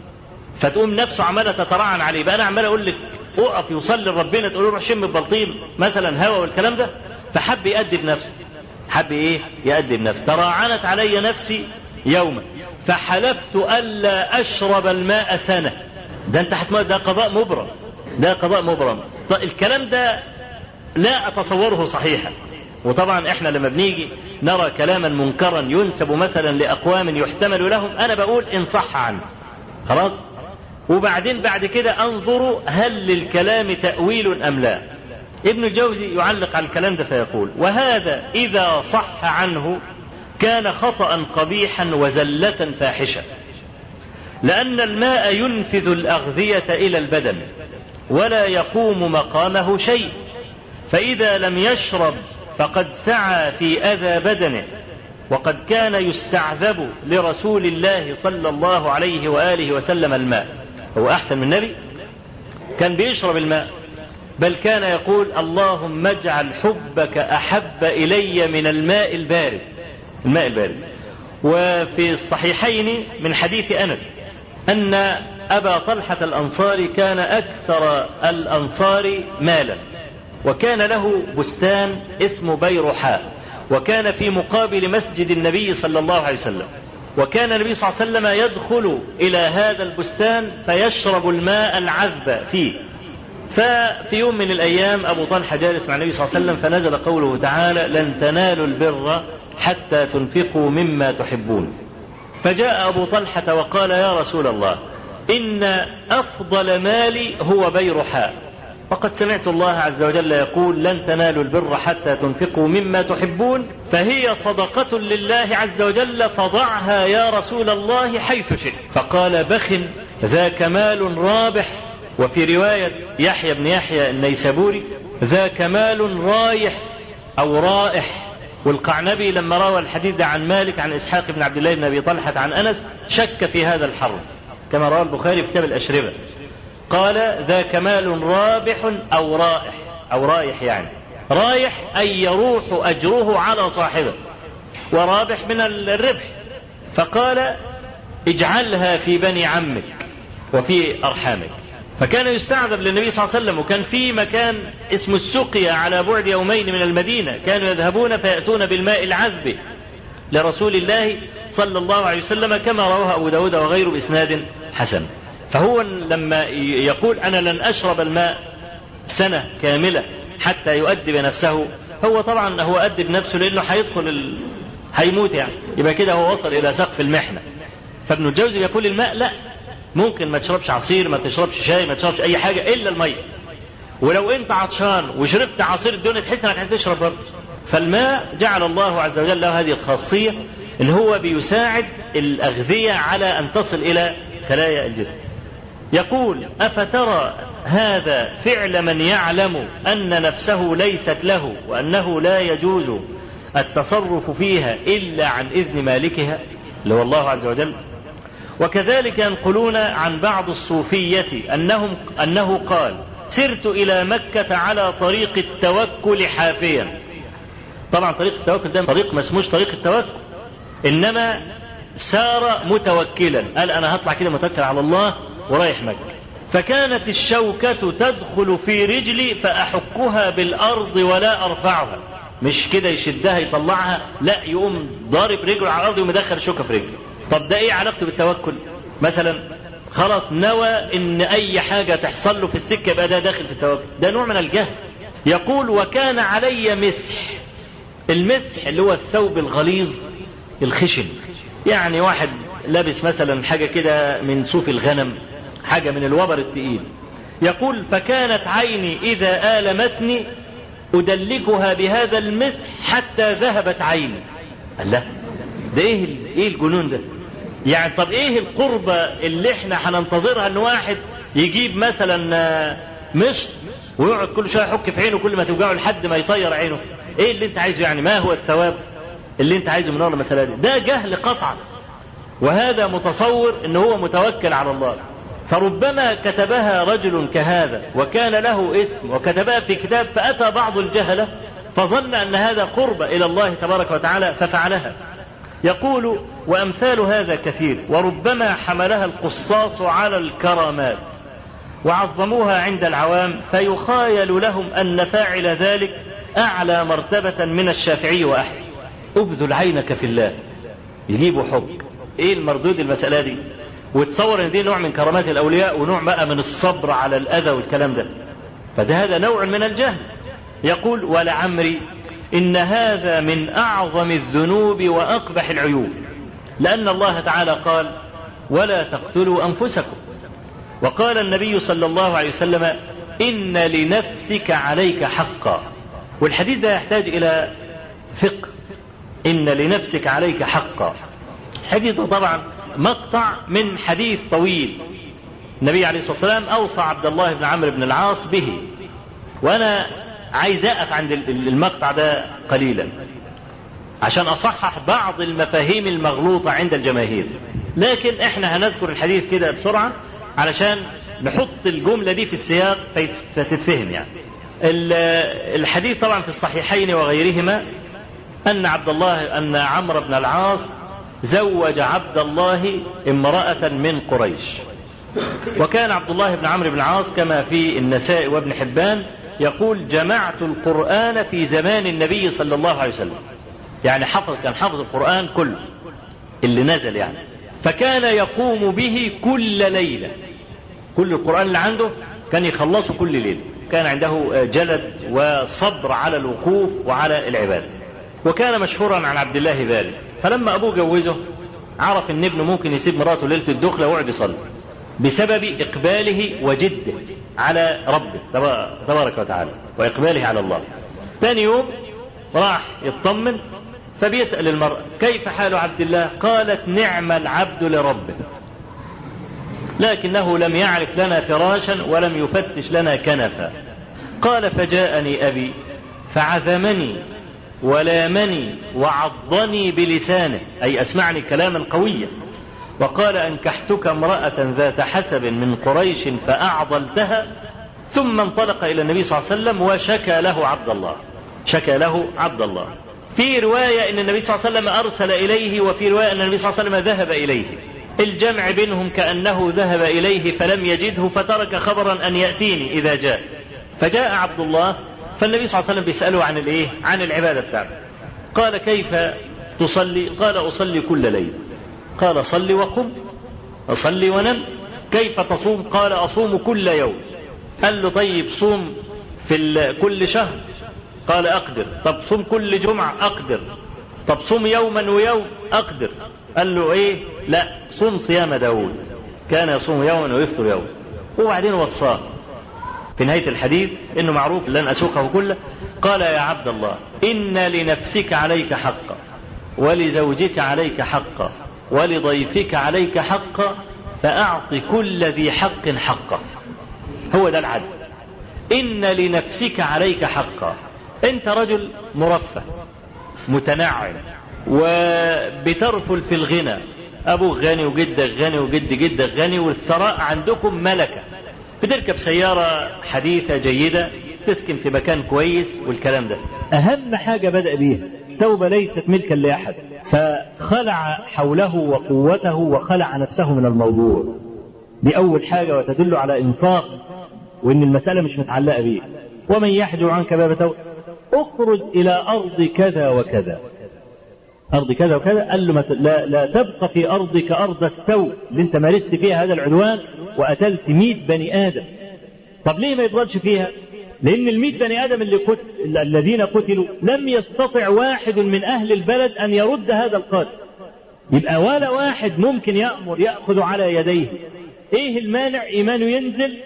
[SPEAKER 3] فتقوم نفسه عماله تتراعن عليه بقى انا عمال اقول لك اقف يصلي لربنا تقول له روح شم البلطيم مثلا هوا والكلام ده فحب يأدب نفسه حب ايه يأدب نفسه تراعنت علي نفسي يوما فحلفت الا اشرب الماء سنه ده انت هتموت ده قضاء مبرم ده قضاء مبرم طيب الكلام ده لا اتصوره صحيحا وطبعا احنا لما بنيجي نرى كلاما منكرا ينسب مثلا لاقوام يحتمل لهم انا بقول ان صح عنه خلاص وبعدين بعد كده انظر هل للكلام تأويل ام لا ابن الجوزي يعلق على الكلام ده فيقول وهذا اذا صح عنه كان خطأ قبيحا وزلة فاحشة لأن الماء ينفذ الأغذية إلى البدن ولا يقوم مقامه شيء فإذا لم يشرب فقد سعى في أذى بدنه وقد كان يستعذب لرسول الله صلى الله عليه وآله وسلم الماء هو أحسن من النبي كان بيشرب الماء بل كان يقول اللهم اجعل حبك أحب إلي من الماء البارد الماء البارد وفي الصحيحين من حديث أنس أن أبا طلحة الأنصاري كان أكثر الأنصار مالا وكان له بستان اسمه بيرحاء وكان في مقابل مسجد النبي صلى الله عليه وسلم وكان النبي صلى الله عليه وسلم يدخل إلى هذا البستان فيشرب الماء العذب فيه ففي يوم من الأيام أبو طلحة جالس مع النبي صلى الله عليه وسلم فنزل قوله تعالى لن تنالوا البر حتى تنفقوا مما تحبون فجاء أبو طلحة وقال يا رسول الله إن أفضل مالي هو بيرحاء وقد سمعت الله عز وجل يقول لن تنالوا البر حتى تنفقوا مما تحبون فهي صدقة لله عز وجل فضعها يا رسول الله حيث شئت فقال بخ ذا كمال رابح وفي رواية يحيى بن يحيى النيسابوري ذا كمال رايح أو رائح والقعنبي لما روى الحديث ده عن مالك عن إسحاق بن عبد الله بن أبي طلحة عن أنس شك في هذا الحرف كما روى البخاري في كتاب الأشربة قال ذا كمال رابح أو رائح أو رايح يعني رايح أي يروح أجره على صاحبه ورابح من الربح فقال اجعلها في بني عمك وفي أرحامك فكان يستعذب للنبي صلى الله عليه وسلم وكان في مكان اسمه السقيا على بعد يومين من المدينة كانوا يذهبون فيأتون بالماء العذب لرسول الله صلى الله عليه وسلم كما رواه أبو داود وغيره بإسناد حسن فهو لما يقول أنا لن أشرب الماء سنة كاملة حتى يؤدب نفسه هو طبعا هو أدب نفسه لأنه هيدخل ال... هيموت يعني يبقى كده هو وصل إلى سقف المحنة فابن الجوزي يقول الماء لا ممكن ما تشربش عصير ما تشربش شاي ما تشربش أي حاجة إلا المية ولو أنت عطشان وشربت عصير الدنيا تحس إنك هتشرب برضه فالماء جعل الله عز وجل له هذه الخاصية اللي هو بيساعد الأغذية على أن تصل إلى خلايا الجسم يقول أفترى هذا فعل من يعلم أن نفسه ليست له وأنه لا يجوز التصرف فيها إلا عن إذن مالكها اللي هو الله عز وجل وكذلك ينقلون عن بعض الصوفية أنهم أنه قال سرت إلى مكة على طريق التوكل حافيا طبعا طريق التوكل ده طريق ما اسموش طريق التوكل إنما سار متوكلا قال أنا هطلع كده متوكل على الله ورايح مكة فكانت الشوكة تدخل في رجلي فأحكها بالأرض ولا أرفعها مش كده يشدها يطلعها لا يقوم ضارب رجله على الأرض ومدخل الشوكة في رجله طب ده ايه علاقته بالتوكل مثلا خلاص نوى ان اي حاجة تحصل له في السكة يبقى ده داخل في التوكل ده نوع من الجهل يقول وكان علي مسح المسح اللي هو الثوب الغليظ الخشن يعني واحد لابس مثلا حاجة كده من صوف الغنم حاجة من الوبر التقيل يقول فكانت عيني إذا آلمتني أدلكها بهذا المسح حتى ذهبت عيني قال لا ده ايه ايه الجنون ده يعني طب ايه القربة اللي احنا هننتظرها ان واحد يجيب مثلا مشط ويقعد كل شويه يحك في عينه كل ما توجعه لحد ما يطير عينه ايه اللي انت عايزه يعني ما هو الثواب اللي انت عايزه من ورا المسألة دي ده جهل قطعا وهذا متصور ان هو متوكل على الله فربما كتبها رجل كهذا وكان له اسم وكتبها في كتاب فأتى بعض الجهلة فظن أن هذا قرب إلى الله تبارك وتعالى ففعلها يقول وأمثال هذا كثير وربما حملها القصاص على الكرامات وعظموها عند العوام فيخايل لهم أن فاعل ذلك أعلى مرتبة من الشافعي وأحمد أبذل عينك في الله يجيبوا حب إيه المردود المسألة دي وتصور ان دي نوع من كرامات الاولياء ونوع بقى من الصبر على الاذى والكلام ده فده هذا نوع من الجهل يقول ولعمري ان هذا من اعظم الذنوب واقبح العيوب لان الله تعالى قال ولا تقتلوا انفسكم وقال النبي صلى الله عليه وسلم ان لنفسك عليك حقا والحديث ده يحتاج الى فقه ان لنفسك عليك حقا الحديث ده طبعا مقطع من حديث طويل النبي عليه الصلاة والسلام أوصى عبد الله بن عمرو بن العاص به وأنا عايز أقف عند المقطع ده قليلا عشان أصحح بعض المفاهيم المغلوطة عند الجماهير لكن احنا هنذكر الحديث كده بسرعة علشان نحط الجملة دي في السياق فتتفهم يعني الحديث طبعا في الصحيحين وغيرهما أن عبد الله أن عمرو بن العاص زوج عبد الله امرأة من قريش وكان عبد الله بن عمرو بن العاص كما في النساء وابن حبان يقول جمعت القرآن في زمان النبي صلى الله عليه وسلم يعني حفظ كان حفظ القرآن كله اللي نزل يعني فكان يقوم به كل ليلة كل القرآن اللي عنده كان يخلصه كل ليلة كان عنده جلد وصبر على الوقوف وعلى العبادة وكان مشهورا عن عبد الله ذلك فلما ابوه جوزه عرف ان ابنه ممكن يسيب مراته ليله الدخله ويقعد يصلي بسبب اقباله وجده على ربه تبارك وتعالى واقباله على الله ثاني يوم راح يطمن فبيسال المراه كيف حال عبد الله قالت نعم العبد لربه لكنه لم يعرف لنا فراشا ولم يفتش لنا كنفا قال فجاءني ابي فعزمني ولامني وعضني بلسانه أي أسمعني كلاما قويا وقال أنكحتك امرأة ذات حسب من قريش فأعضلتها ثم انطلق إلى النبي صلى الله عليه وسلم وشكى له عبد الله شكى له عبد الله في رواية أن النبي صلى الله عليه وسلم أرسل إليه وفي رواية أن النبي صلى الله عليه وسلم ذهب إليه الجمع بينهم كأنه ذهب إليه فلم يجده فترك خبرا أن يأتيني إذا جاء فجاء عبد الله فالنبي صلى الله عليه وسلم بيسأله عن الايه عن العبادة بتاعته قال كيف تصلي قال أصلي كل ليل قال صل وقم أصلي ونم كيف تصوم قال أصوم كل يوم قال له طيب صوم في كل شهر قال أقدر طب صوم كل جمعة أقدر طب صوم يوما ويوم أقدر قال له إيه لا صوم صيام داود كان يصوم يوما ويفطر يوما وبعدين وصاه في نهاية الحديث انه معروف لن اسوقه كله قال يا عبد الله ان لنفسك عليك حقا ولزوجك عليك حقا ولضيفك عليك حقا فاعط كل ذي حق حقه هو ده العدل إن لنفسك عليك حقا أنت رجل مرفه متنعم وبترفل في الغنى أبوك غني وجدك غني وجد جدك غني والثراء عندكم ملكة بتركب سيارة حديثة جيدة تسكن في مكان كويس والكلام ده أهم حاجة بدأ بيها توبة ليست ملكا لأحد فخلع حوله وقوته وخلع نفسه من الموضوع دي أول حاجة وتدل على إنفاق وإن المسألة مش متعلقة بيه ومن يحجر عنك باب توبة اخرج إلى أرض كذا وكذا أرض كذا وكذا قال له مت... لا, لا تبقى في أرضك أرض السوء اللي أنت مارست فيها هذا العدوان وقتلت 100 بني آدم طب ليه ما يفضلش فيها لأن المئة بني آدم اللي قتل الذين قتلوا لم يستطع واحد من أهل البلد أن يرد هذا القاتل يبقى ولا واحد ممكن يأمر يأخذ على يديه إيه المانع إيمانه ينزل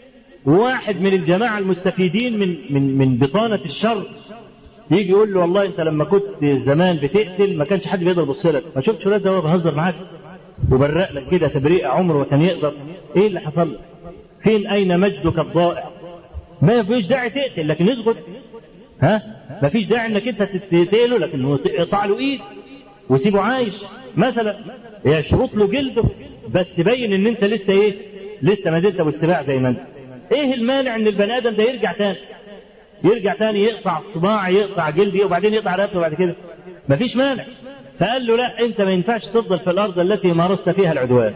[SPEAKER 3] واحد من الجماعة المستفيدين من من من بطانة الشر يجي يقول له والله انت لما كنت زمان بتقتل ما كانش حد بيقدر يبص لك ما شفتش ولاد ده هو بهزر معاك وبرق لك كده تبريء عمره وكان يقدر ايه اللي حصل لك فين اين مجدك الضائع ما فيش داعي تقتل لكن اسكت ها ما فيش داعي انك انت تقتله لكن اقطع له ايد وسيبه عايش مثلا يشرط له جلده بس تبين ان انت لسه ايه لسه ما زلت بالسباع زي ما انت ايه المانع ان البني ادم ده يرجع تاني يرجع تاني يقطع الصباع يقطع جلدي وبعدين يقطع رقبته بعد كده مفيش مانع فقال له لا انت ما ينفعش تفضل في الارض التي مارست فيها العدوان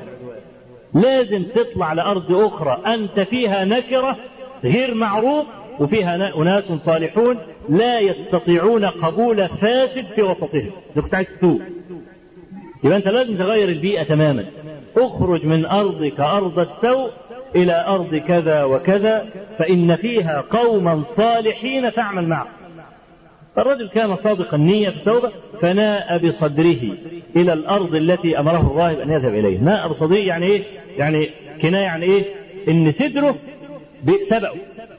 [SPEAKER 3] لازم تطلع لارض اخرى انت فيها نكره غير معروف وفيها اناس صالحون لا يستطيعون قبول فاسد في وسطهم ده كنت عايز تتوب يبقى انت لازم تغير البيئه تماما اخرج من ارضك ارض السوء إلى أرض كذا وكذا فإن فيها قوما صالحين فاعمل معهم الرجل كان صادق النية في التوبة فناء بصدره إلى الأرض التي أمره الراهب أن يذهب إليه ناء بصدره يعني إيه يعني كناية يعني إيه إن صدره سبقه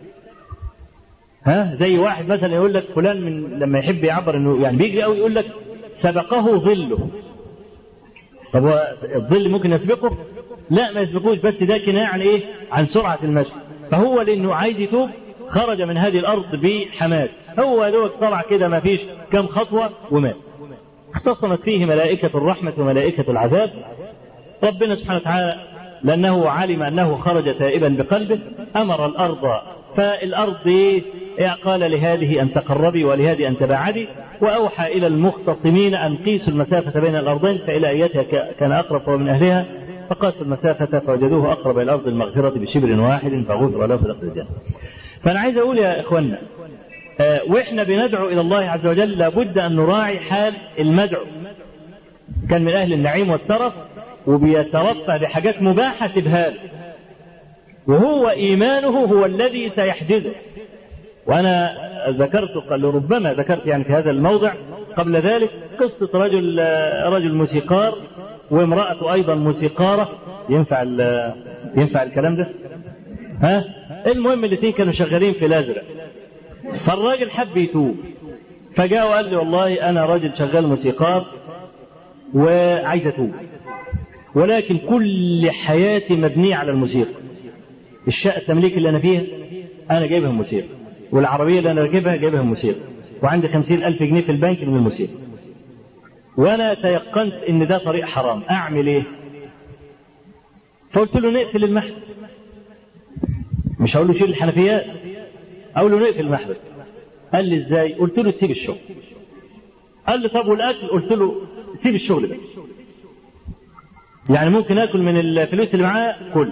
[SPEAKER 3] ها زي واحد مثلا يقول لك فلان من لما يحب يعبر انه يعني بيجري قوي يقول لك سبقه ظله طب هو الظل ممكن يسبقه لا ما يسبقوش بس ده كناية عن ايه عن سرعة المشي فهو لانه عايز يتوب خرج من هذه الارض بحماس هو دوك طلع كده ما فيش كم خطوة ومات اختصمت فيه ملائكة الرحمة وملائكة العذاب ربنا سبحانه وتعالى لأنه علم أنه خرج تائبا بقلبه أمر الأرض فالأرض قال لهذه أن تقربي ولهذه أن تباعدي وأوحى إلى المختصمين أن قيسوا المسافة بين الأرضين فإلى أيتها كان أقرب فهو من أهلها فقاسوا المسافة فوجدوه أقرب إلى الأرض المغفرة بشبر واحد فغفر له في الأرض الجنة فأنا عايز أقول يا إخوانا آه وإحنا بندعو إلى الله عز وجل لابد أن نراعي حال المدعو كان من أهل النعيم والترف وبيترفع بحاجات مباحة سيبها له وهو إيمانه هو الذي سيحجزه وأنا ذكرت قال ربما ذكرت يعني في هذا الموضع قبل ذلك قصة رجل رجل موسيقار وامرأته أيضا موسيقارة ينفع ينفع الكلام ده؟ ها؟ المهم الاثنين كانوا شغالين في الأزرق فالراجل حب يتوب فجاء وقال لي والله أنا راجل شغال موسيقار وعايز أتوب ولكن كل حياتي مبنية على الموسيقى الشقة التمليك اللي أنا فيها أنا جايبها موسيقى والعربية اللي أنا راكبها جايبها موسيقى وعندي خمسين ألف جنيه في البنك من الموسيقى وأنا تيقنت إن ده طريق حرام أعمل إيه فقلت له نقفل المحبس مش هقول له شيل الحنفيات أقول له نقفل المحبس قال لي إزاي قلت له تسيب الشغل قال لي طب والأكل قلت له سيب الشغل بس يعني ممكن اكل من الفلوس اللي معاه كل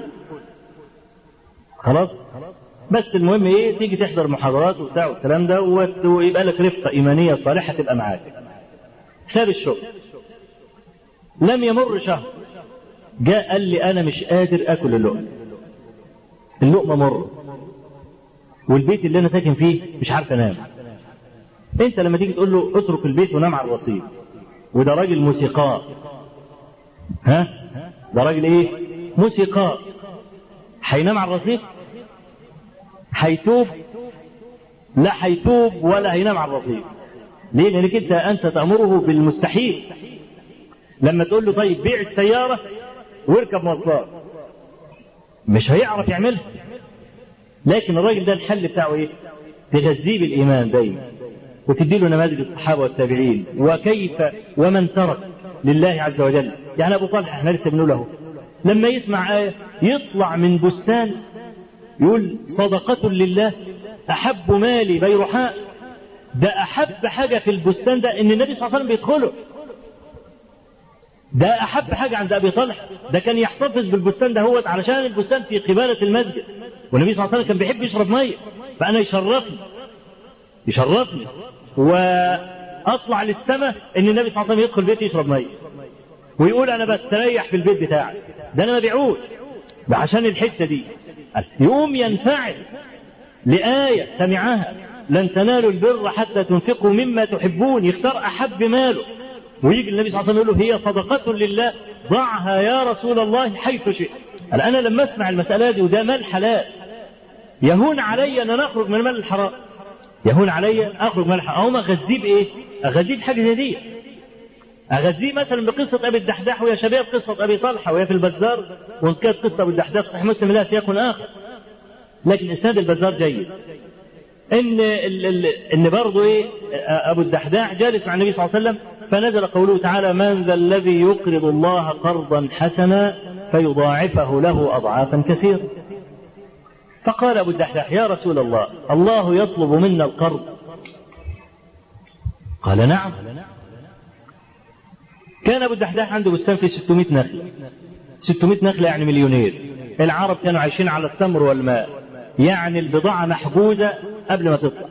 [SPEAKER 3] خلاص بس المهم ايه تيجي تحضر محاضرات وبتاع والكلام ده ويبقى لك رفقه ايمانيه صالحه تبقى معاك ساب الشغل لم يمر شهر جاء قال لي انا مش قادر اكل اللقمه اللقمه مر والبيت اللي انا ساكن فيه مش عارف انام انت لما تيجي تقول له اترك البيت ونام على الرصيف وده راجل موسيقار ها ده راجل ايه موسيقار هينام على الرصيف هيتوب لا هيتوب ولا هينام على الرصيف ليه لانك انت انت تامره بالمستحيل لما تقول له طيب بيع السياره واركب مواصلات مش هيعرف يعملها لكن الراجل ده الحل بتاعه ايه تغذيه بالايمان دايما وتدي له نماذج الصحابه والتابعين وكيف ومن ترك لله عز وجل يعني ابو طلحه احنا لسه بنقول له لما يسمع ايه يطلع من بستان يقول صدقة لله أحب مالي بيرحاء ده أحب حاجة في البستان ده إن النبي صلى الله عليه وسلم بيدخله ده أحب حاجة عند أبي طلحة ده كان يحتفظ بالبستان ده هو علشان البستان في قبالة المسجد والنبي صلى الله عليه وسلم كان بيحب يشرب مية فأنا يشرفني يشرفني وأطلع للسماء إن النبي صلى الله عليه وسلم يدخل بيتي يشرب مية ويقول أنا بستريح في البيت بتاعي ده أنا ما بيعوش ده عشان الحتة دي يقوم ينفعل لآية سمعها لن تنالوا البر حتى تنفقوا مما تحبون يختار أحب ماله ويجي النبي صلى الله عليه وسلم يقول له هي صدقة لله ضعها يا رسول الله حيث شئت أنا لما أسمع المسألة دي وده مال حلال يهون علي أن أنا أخرج من المال الحرام يهون علي أخرج من الحرام أقوم أغذيه بإيه؟ أغذيه بحاجة زي دي أغذيه مثلا بقصة أبي الدحداح ويا شباب قصة أبي طلحة وهي في البزار وإن كانت قصة أبي الدحداح صحيح مسلم لها سياق آخر لكن إسناد البزار جيد إن ال ال إن برضه إيه أبو الدحداح جالس مع النبي صلى الله عليه وسلم فنزل قوله تعالى من ذا الذي يقرض الله قرضا حسنا فيضاعفه له أضعافا كثيرة فقال أبو الدحداح يا رسول الله الله يطلب منا القرض قال نعم كان أبو الدحداح عنده بستان فيه 600 نخلة 600 نخلة يعني مليونير العرب كانوا عايشين على التمر والماء يعني البضاعة محجوزة قبل ما تطلع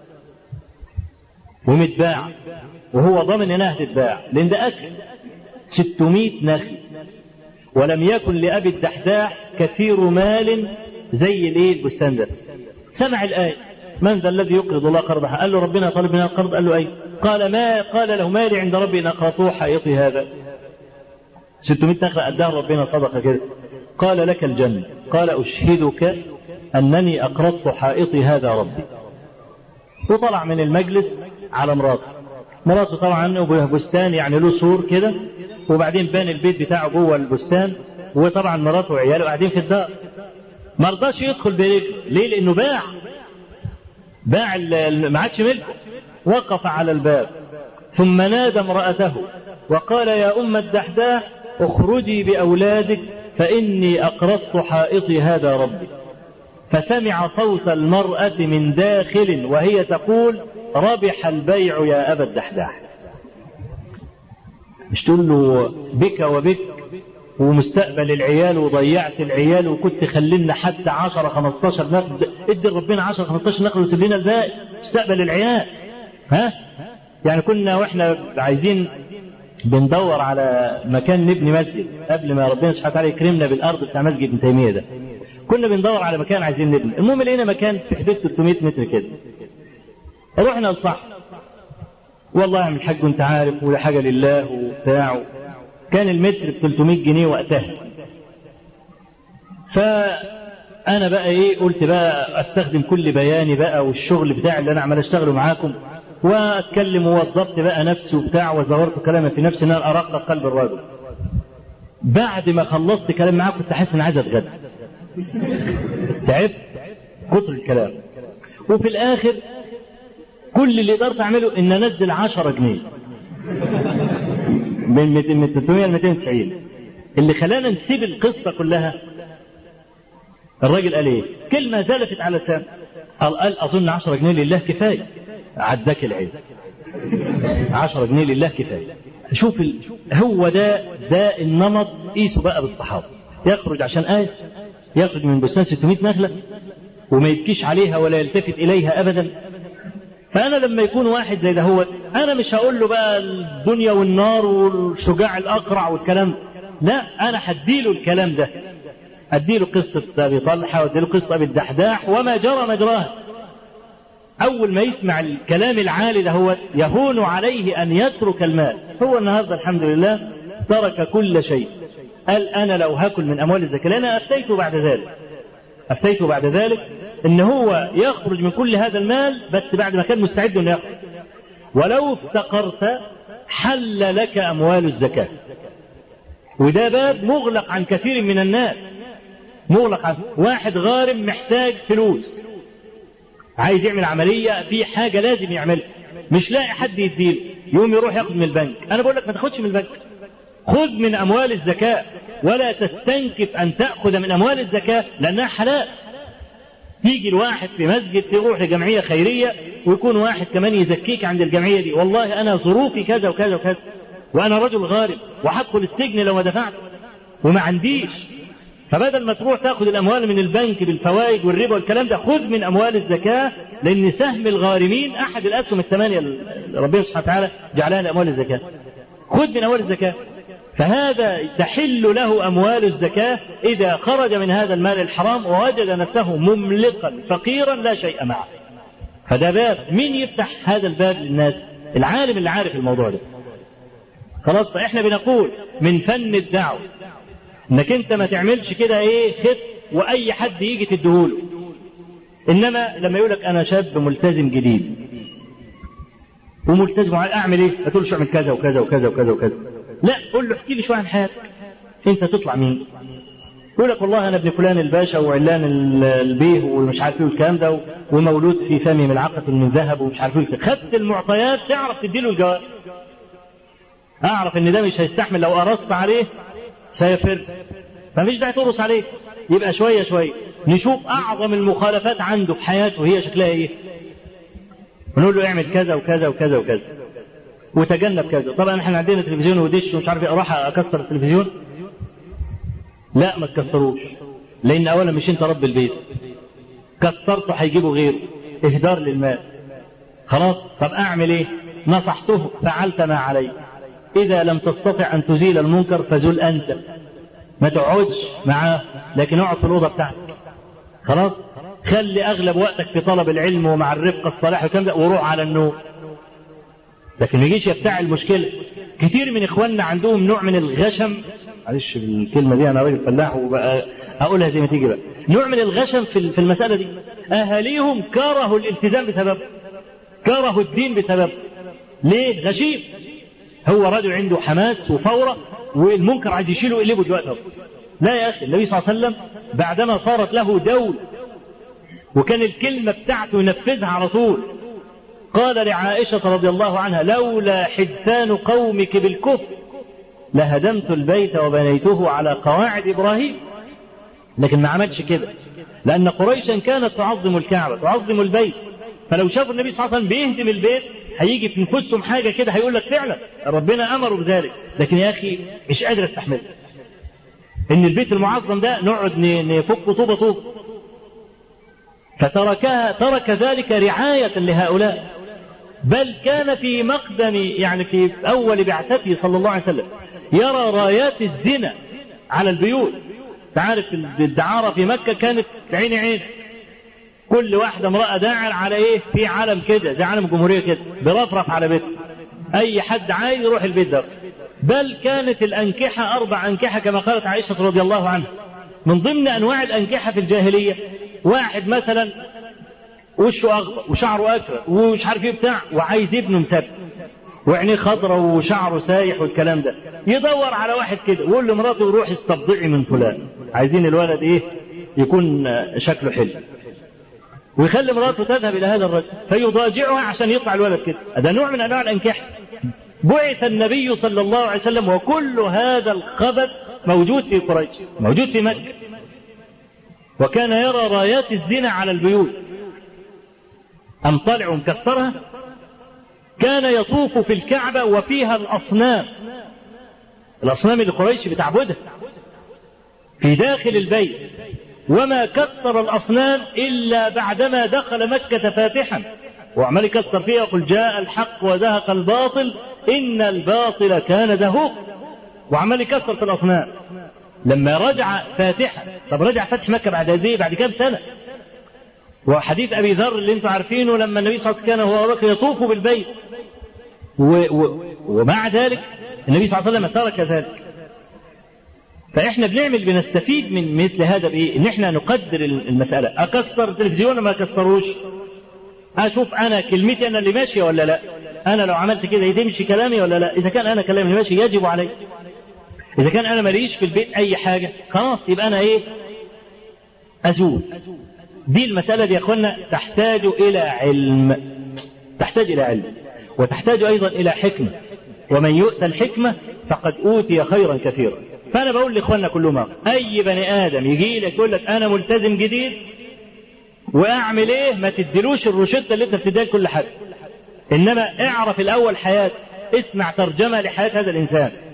[SPEAKER 3] ومتباع وهو ضامن انها تتباع لان ده اكل 600 نخل ولم يكن لابي الدحداح كثير مال زي الايه البستان ده سمع الايه من ذا الذي يقرض الله قرضا قال له ربنا طالب منا القرض قال له اي قال ما قال له مالي عند ربي ان اقاطوه حائطي هذا 600 نخله اداها ربنا صدقه كده قال لك الجنه قال اشهدك انني اقرضت حائطي هذا ربي وطلع من المجلس على مراته مراته طبعا بستان يعني له سور كده وبعدين بان البيت بتاعه جوه البستان وطبعا مراته وعياله قاعدين في الدار ما رضاش يدخل برجله ليه لانه باع باع ما عادش ملكه وقف على الباب ثم نادى امرأته وقال يا أم الدحداح اخرجي بأولادك فإني أقرضت حائطي هذا ربي فسمع صوت المرأة من داخل وهي تقول ربح البيع يا أبا الدحداح مش تقول له بك وبك ومستقبل العيال وضيعت العيال وكنت خلينا حتى 10 15 نقد ادي ربنا 10 15 نقد وسيب لنا الباقي مستقبل العيال ها يعني كنا واحنا عايزين بندور على مكان نبني مسجد قبل ما ربنا سبحانه وتعالى يكرمنا بالارض بتاع مسجد ابن تيميه ده كنا بندور على مكان عايزين نبني المهم لقينا مكان في حدود 300 متر كده رحنا الصح والله يا عم الحاج انت عارف ولا حاجه لله وبتاع كان المتر ب 300 جنيه وقتها فانا بقى ايه قلت بقى استخدم كل بياني بقى والشغل بتاعي اللي انا عمال اشتغله معاكم واتكلم ووظفت بقى نفسي وبتاع وزورت كلامي في نفسي ان انا ارقق قلب الرجل بعد ما خلصت كلام معاه كنت حاسس ان عايز اتغدى تعبت كتر الكلام وفي الاخر كل اللي قدرت اعمله ان انزل 10 جنيه من 300 ل 290 اللي خلانا نسيب القصه كلها الراجل قال ايه كلمه زلفت على لسان قال, قال اظن 10 جنيه لله كفايه عداك العين 10 جنيه لله كفايه شوف ال... هو ده ده النمط قيسه بقى بالصحابه يخرج عشان آية يخرج من بستان 600 نخله وما يبكيش عليها ولا يلتفت اليها ابدا فانا لما يكون واحد زي ده هو انا مش هقول له بقى الدنيا والنار والشجاع الاقرع والكلام لا انا هديله الكلام ده اديله قصه ابي طلحه واديله قصه ابي الدحداح وما جرى مجراها اول ما يسمع الكلام العالي ده هو يهون عليه ان يترك المال هو النهارده الحمد لله ترك كل شيء قال انا لو هاكل من اموال الزكاه انا افتيت بعد ذلك افتيت بعد ذلك ان هو يخرج من كل هذا المال بس بعد ما كان مستعد انه يخرج ولو افتقرت حل لك اموال الزكاه وده باب مغلق عن كثير من الناس مغلق عنه واحد غارم محتاج فلوس عايز يعمل عملية في حاجة لازم يعملها مش لاقي حد يديله يوم يروح ياخد من البنك انا بقول لك ما تاخدش من البنك خذ من اموال الزكاة ولا تستنكف ان تأخذ من اموال الزكاة لانها حلال تيجي الواحد في مسجد تروح لجمعية خيرية ويكون واحد كمان يزكيك عند الجمعية دي والله انا ظروفي كذا وكذا وكذا وانا رجل غارب وهدخل السجن لو ما دفعت وما عنديش فبدل ما تروح تاخذ الاموال من البنك بالفوائد والربا والكلام ده خذ من اموال الزكاه لان سهم الغارمين احد الاسهم الثمانيه اللي ربنا سبحانه وتعالى جعلها لاموال الزكاه خذ من اموال الزكاه فهذا تحل له اموال الزكاه اذا خرج من هذا المال الحرام ووجد نفسه مملقا فقيرا لا شيء معه فده باب مين يفتح هذا الباب للناس العالم اللي عارف الموضوع ده خلاص فاحنا بنقول من فن الدعوه انك انت ما تعملش كده ايه خط واي حد يجي تديهوله انما لما يقول لك انا شاب ملتزم جديد وملتزم اعمل ايه؟ ما تقولش اعمل كذا وكذا وكذا وكذا وكذا لا قول له احكي لي شويه عن حياتك انت تطلع مين؟ يقول لك والله انا ابن فلان الباشا وعلان البيه ومش عارف ايه والكلام ده ومولود في فمي ملعقه من ذهب ومش عارف ايه خدت المعطيات تعرف تديله الجواب اعرف ان ده مش هيستحمل لو قرصت عليه سيفر فمفيش داعي تقرص عليه يبقى شويه شويه نشوف اعظم المخالفات عنده في حياته هي شكلها ايه ونقول له اعمل كذا وكذا وكذا وكذا وتجنب كذا طبعا احنا عندنا تلفزيون ودش ومش عارف ايه اروح اكسر التلفزيون لا ما تكسروش لان اولا مش انت رب البيت كسرته هيجيبه غيره اهدار للمال خلاص طب اعمل ايه نصحته فعلت ما عليك إذا لم تستطع أن تزيل المنكر فزل أنت ما تقعدش معاه لكن اقعد في الأوضة بتاعتك خلاص خلي أغلب وقتك في طلب العلم ومع الرفقة الصالحة والكلام ده وروح على النوم لكن ما يجيش يفتع المشكلة كتير من إخواننا عندهم نوع من الغشم معلش الكلمة دي أنا راجل فلاح وبقى أقولها زي ما تيجي بقى نوع من الغشم في المسألة دي أهاليهم كرهوا الالتزام بسبب كرهوا الدين بسبب ليه غشيم هو رجل عنده حماس وفورة والمنكر عايز يشيله ويقلبه دلوقتي لا يا أخي النبي صلى الله عليه وسلم بعدما صارت له دول وكان الكلمة بتاعته ينفذها على طول قال لعائشة رضي الله عنها لولا حدثان قومك بالكفر لهدمت البيت وبنيته على قواعد إبراهيم لكن ما عملش كده لأن قريشا كانت تعظم الكعبة تعظم البيت فلو شافوا النبي صلى الله عليه وسلم بيهدم البيت هيجي في نفوسهم حاجة كده هيقول لك فعلا ربنا أمره بذلك لكن يا أخي مش قادر استحمل إن البيت المعظم ده نقعد نفك طوبة طوبة فتركها ترك ذلك رعاية لهؤلاء بل كان في مقدم يعني في أول بعثته صلى الله عليه وسلم يرى رايات الزنا على البيوت تعرف الدعارة في مكة كانت عين عين كل واحدة امرأة داعر على ايه في علم كده زي علم الجمهورية كده برفرف على بيت اي حد عايز يروح البيت ده بل كانت الانكحة اربع انكحة كما قالت عائشة رضي الله عنها من ضمن انواع الانكحة في الجاهلية واحد مثلا وشه اغبر وشعره اكبر ومش عارف ايه بتاع وعايز ابنه مسبب وعينيه خضرة وشعره سايح والكلام ده يدور على واحد كده ويقول لمراته روحي استبضعي من فلان عايزين الولد ايه يكون شكله حلو ويخلي مراته تذهب إلى هذا الرجل فيضاجعها عشان يطلع الولد كده هذا نوع من أنواع الأنكحة بعث النبي صلى الله عليه وسلم وكل هذا الخبث موجود في قريش موجود في مكة وكان يرى رايات الزنا على البيوت أم طلع ومكسرها كان يطوف في الكعبة وفيها الأصنام الأصنام اللي قريش بتعبدها في داخل البيت وما كسر الأصنام إلا بعدما دخل مكة فاتحا وعمال يكسر فيها يقول جاء الحق وزهق الباطل إن الباطل كان زهوق وعمال يكسر في الأصنام لما رجع فاتحا طب رجع فتح مكة بعد قد ايه بعد كام سنة وحديث أبي ذر اللي انتم عارفينه لما النبي صلى الله عليه وسلم كان هو بكر يطوف بالبيت و و ومع ذلك النبي صلى الله عليه وسلم ترك ذلك فاحنا بنعمل بنستفيد من مثل هذا بايه ان احنا نقدر المساله اكسر التلفزيون ما اكسروش اشوف انا كلمتي انا اللي ماشيه ولا لا انا لو عملت كده تمشي كلامي ولا لا اذا كان انا كلامي ماشي يجب علي اذا كان انا ماليش في البيت اي حاجه خلاص يبقى انا ايه أزول دي المسألة دي يا أخوانا تحتاج إلى علم تحتاج إلى علم وتحتاج أيضا إلى حكمة ومن يؤتى الحكمة فقد أوتي خيرا كثيرا فأنا بقول لإخواننا كلهم أي بني آدم يجي لك يقول لك أنا ملتزم جديد وأعمل إيه ما تديلوش الروشتة اللي أنت بتديها لكل حد إنما اعرف الأول حياة اسمع ترجمة لحياة هذا الإنسان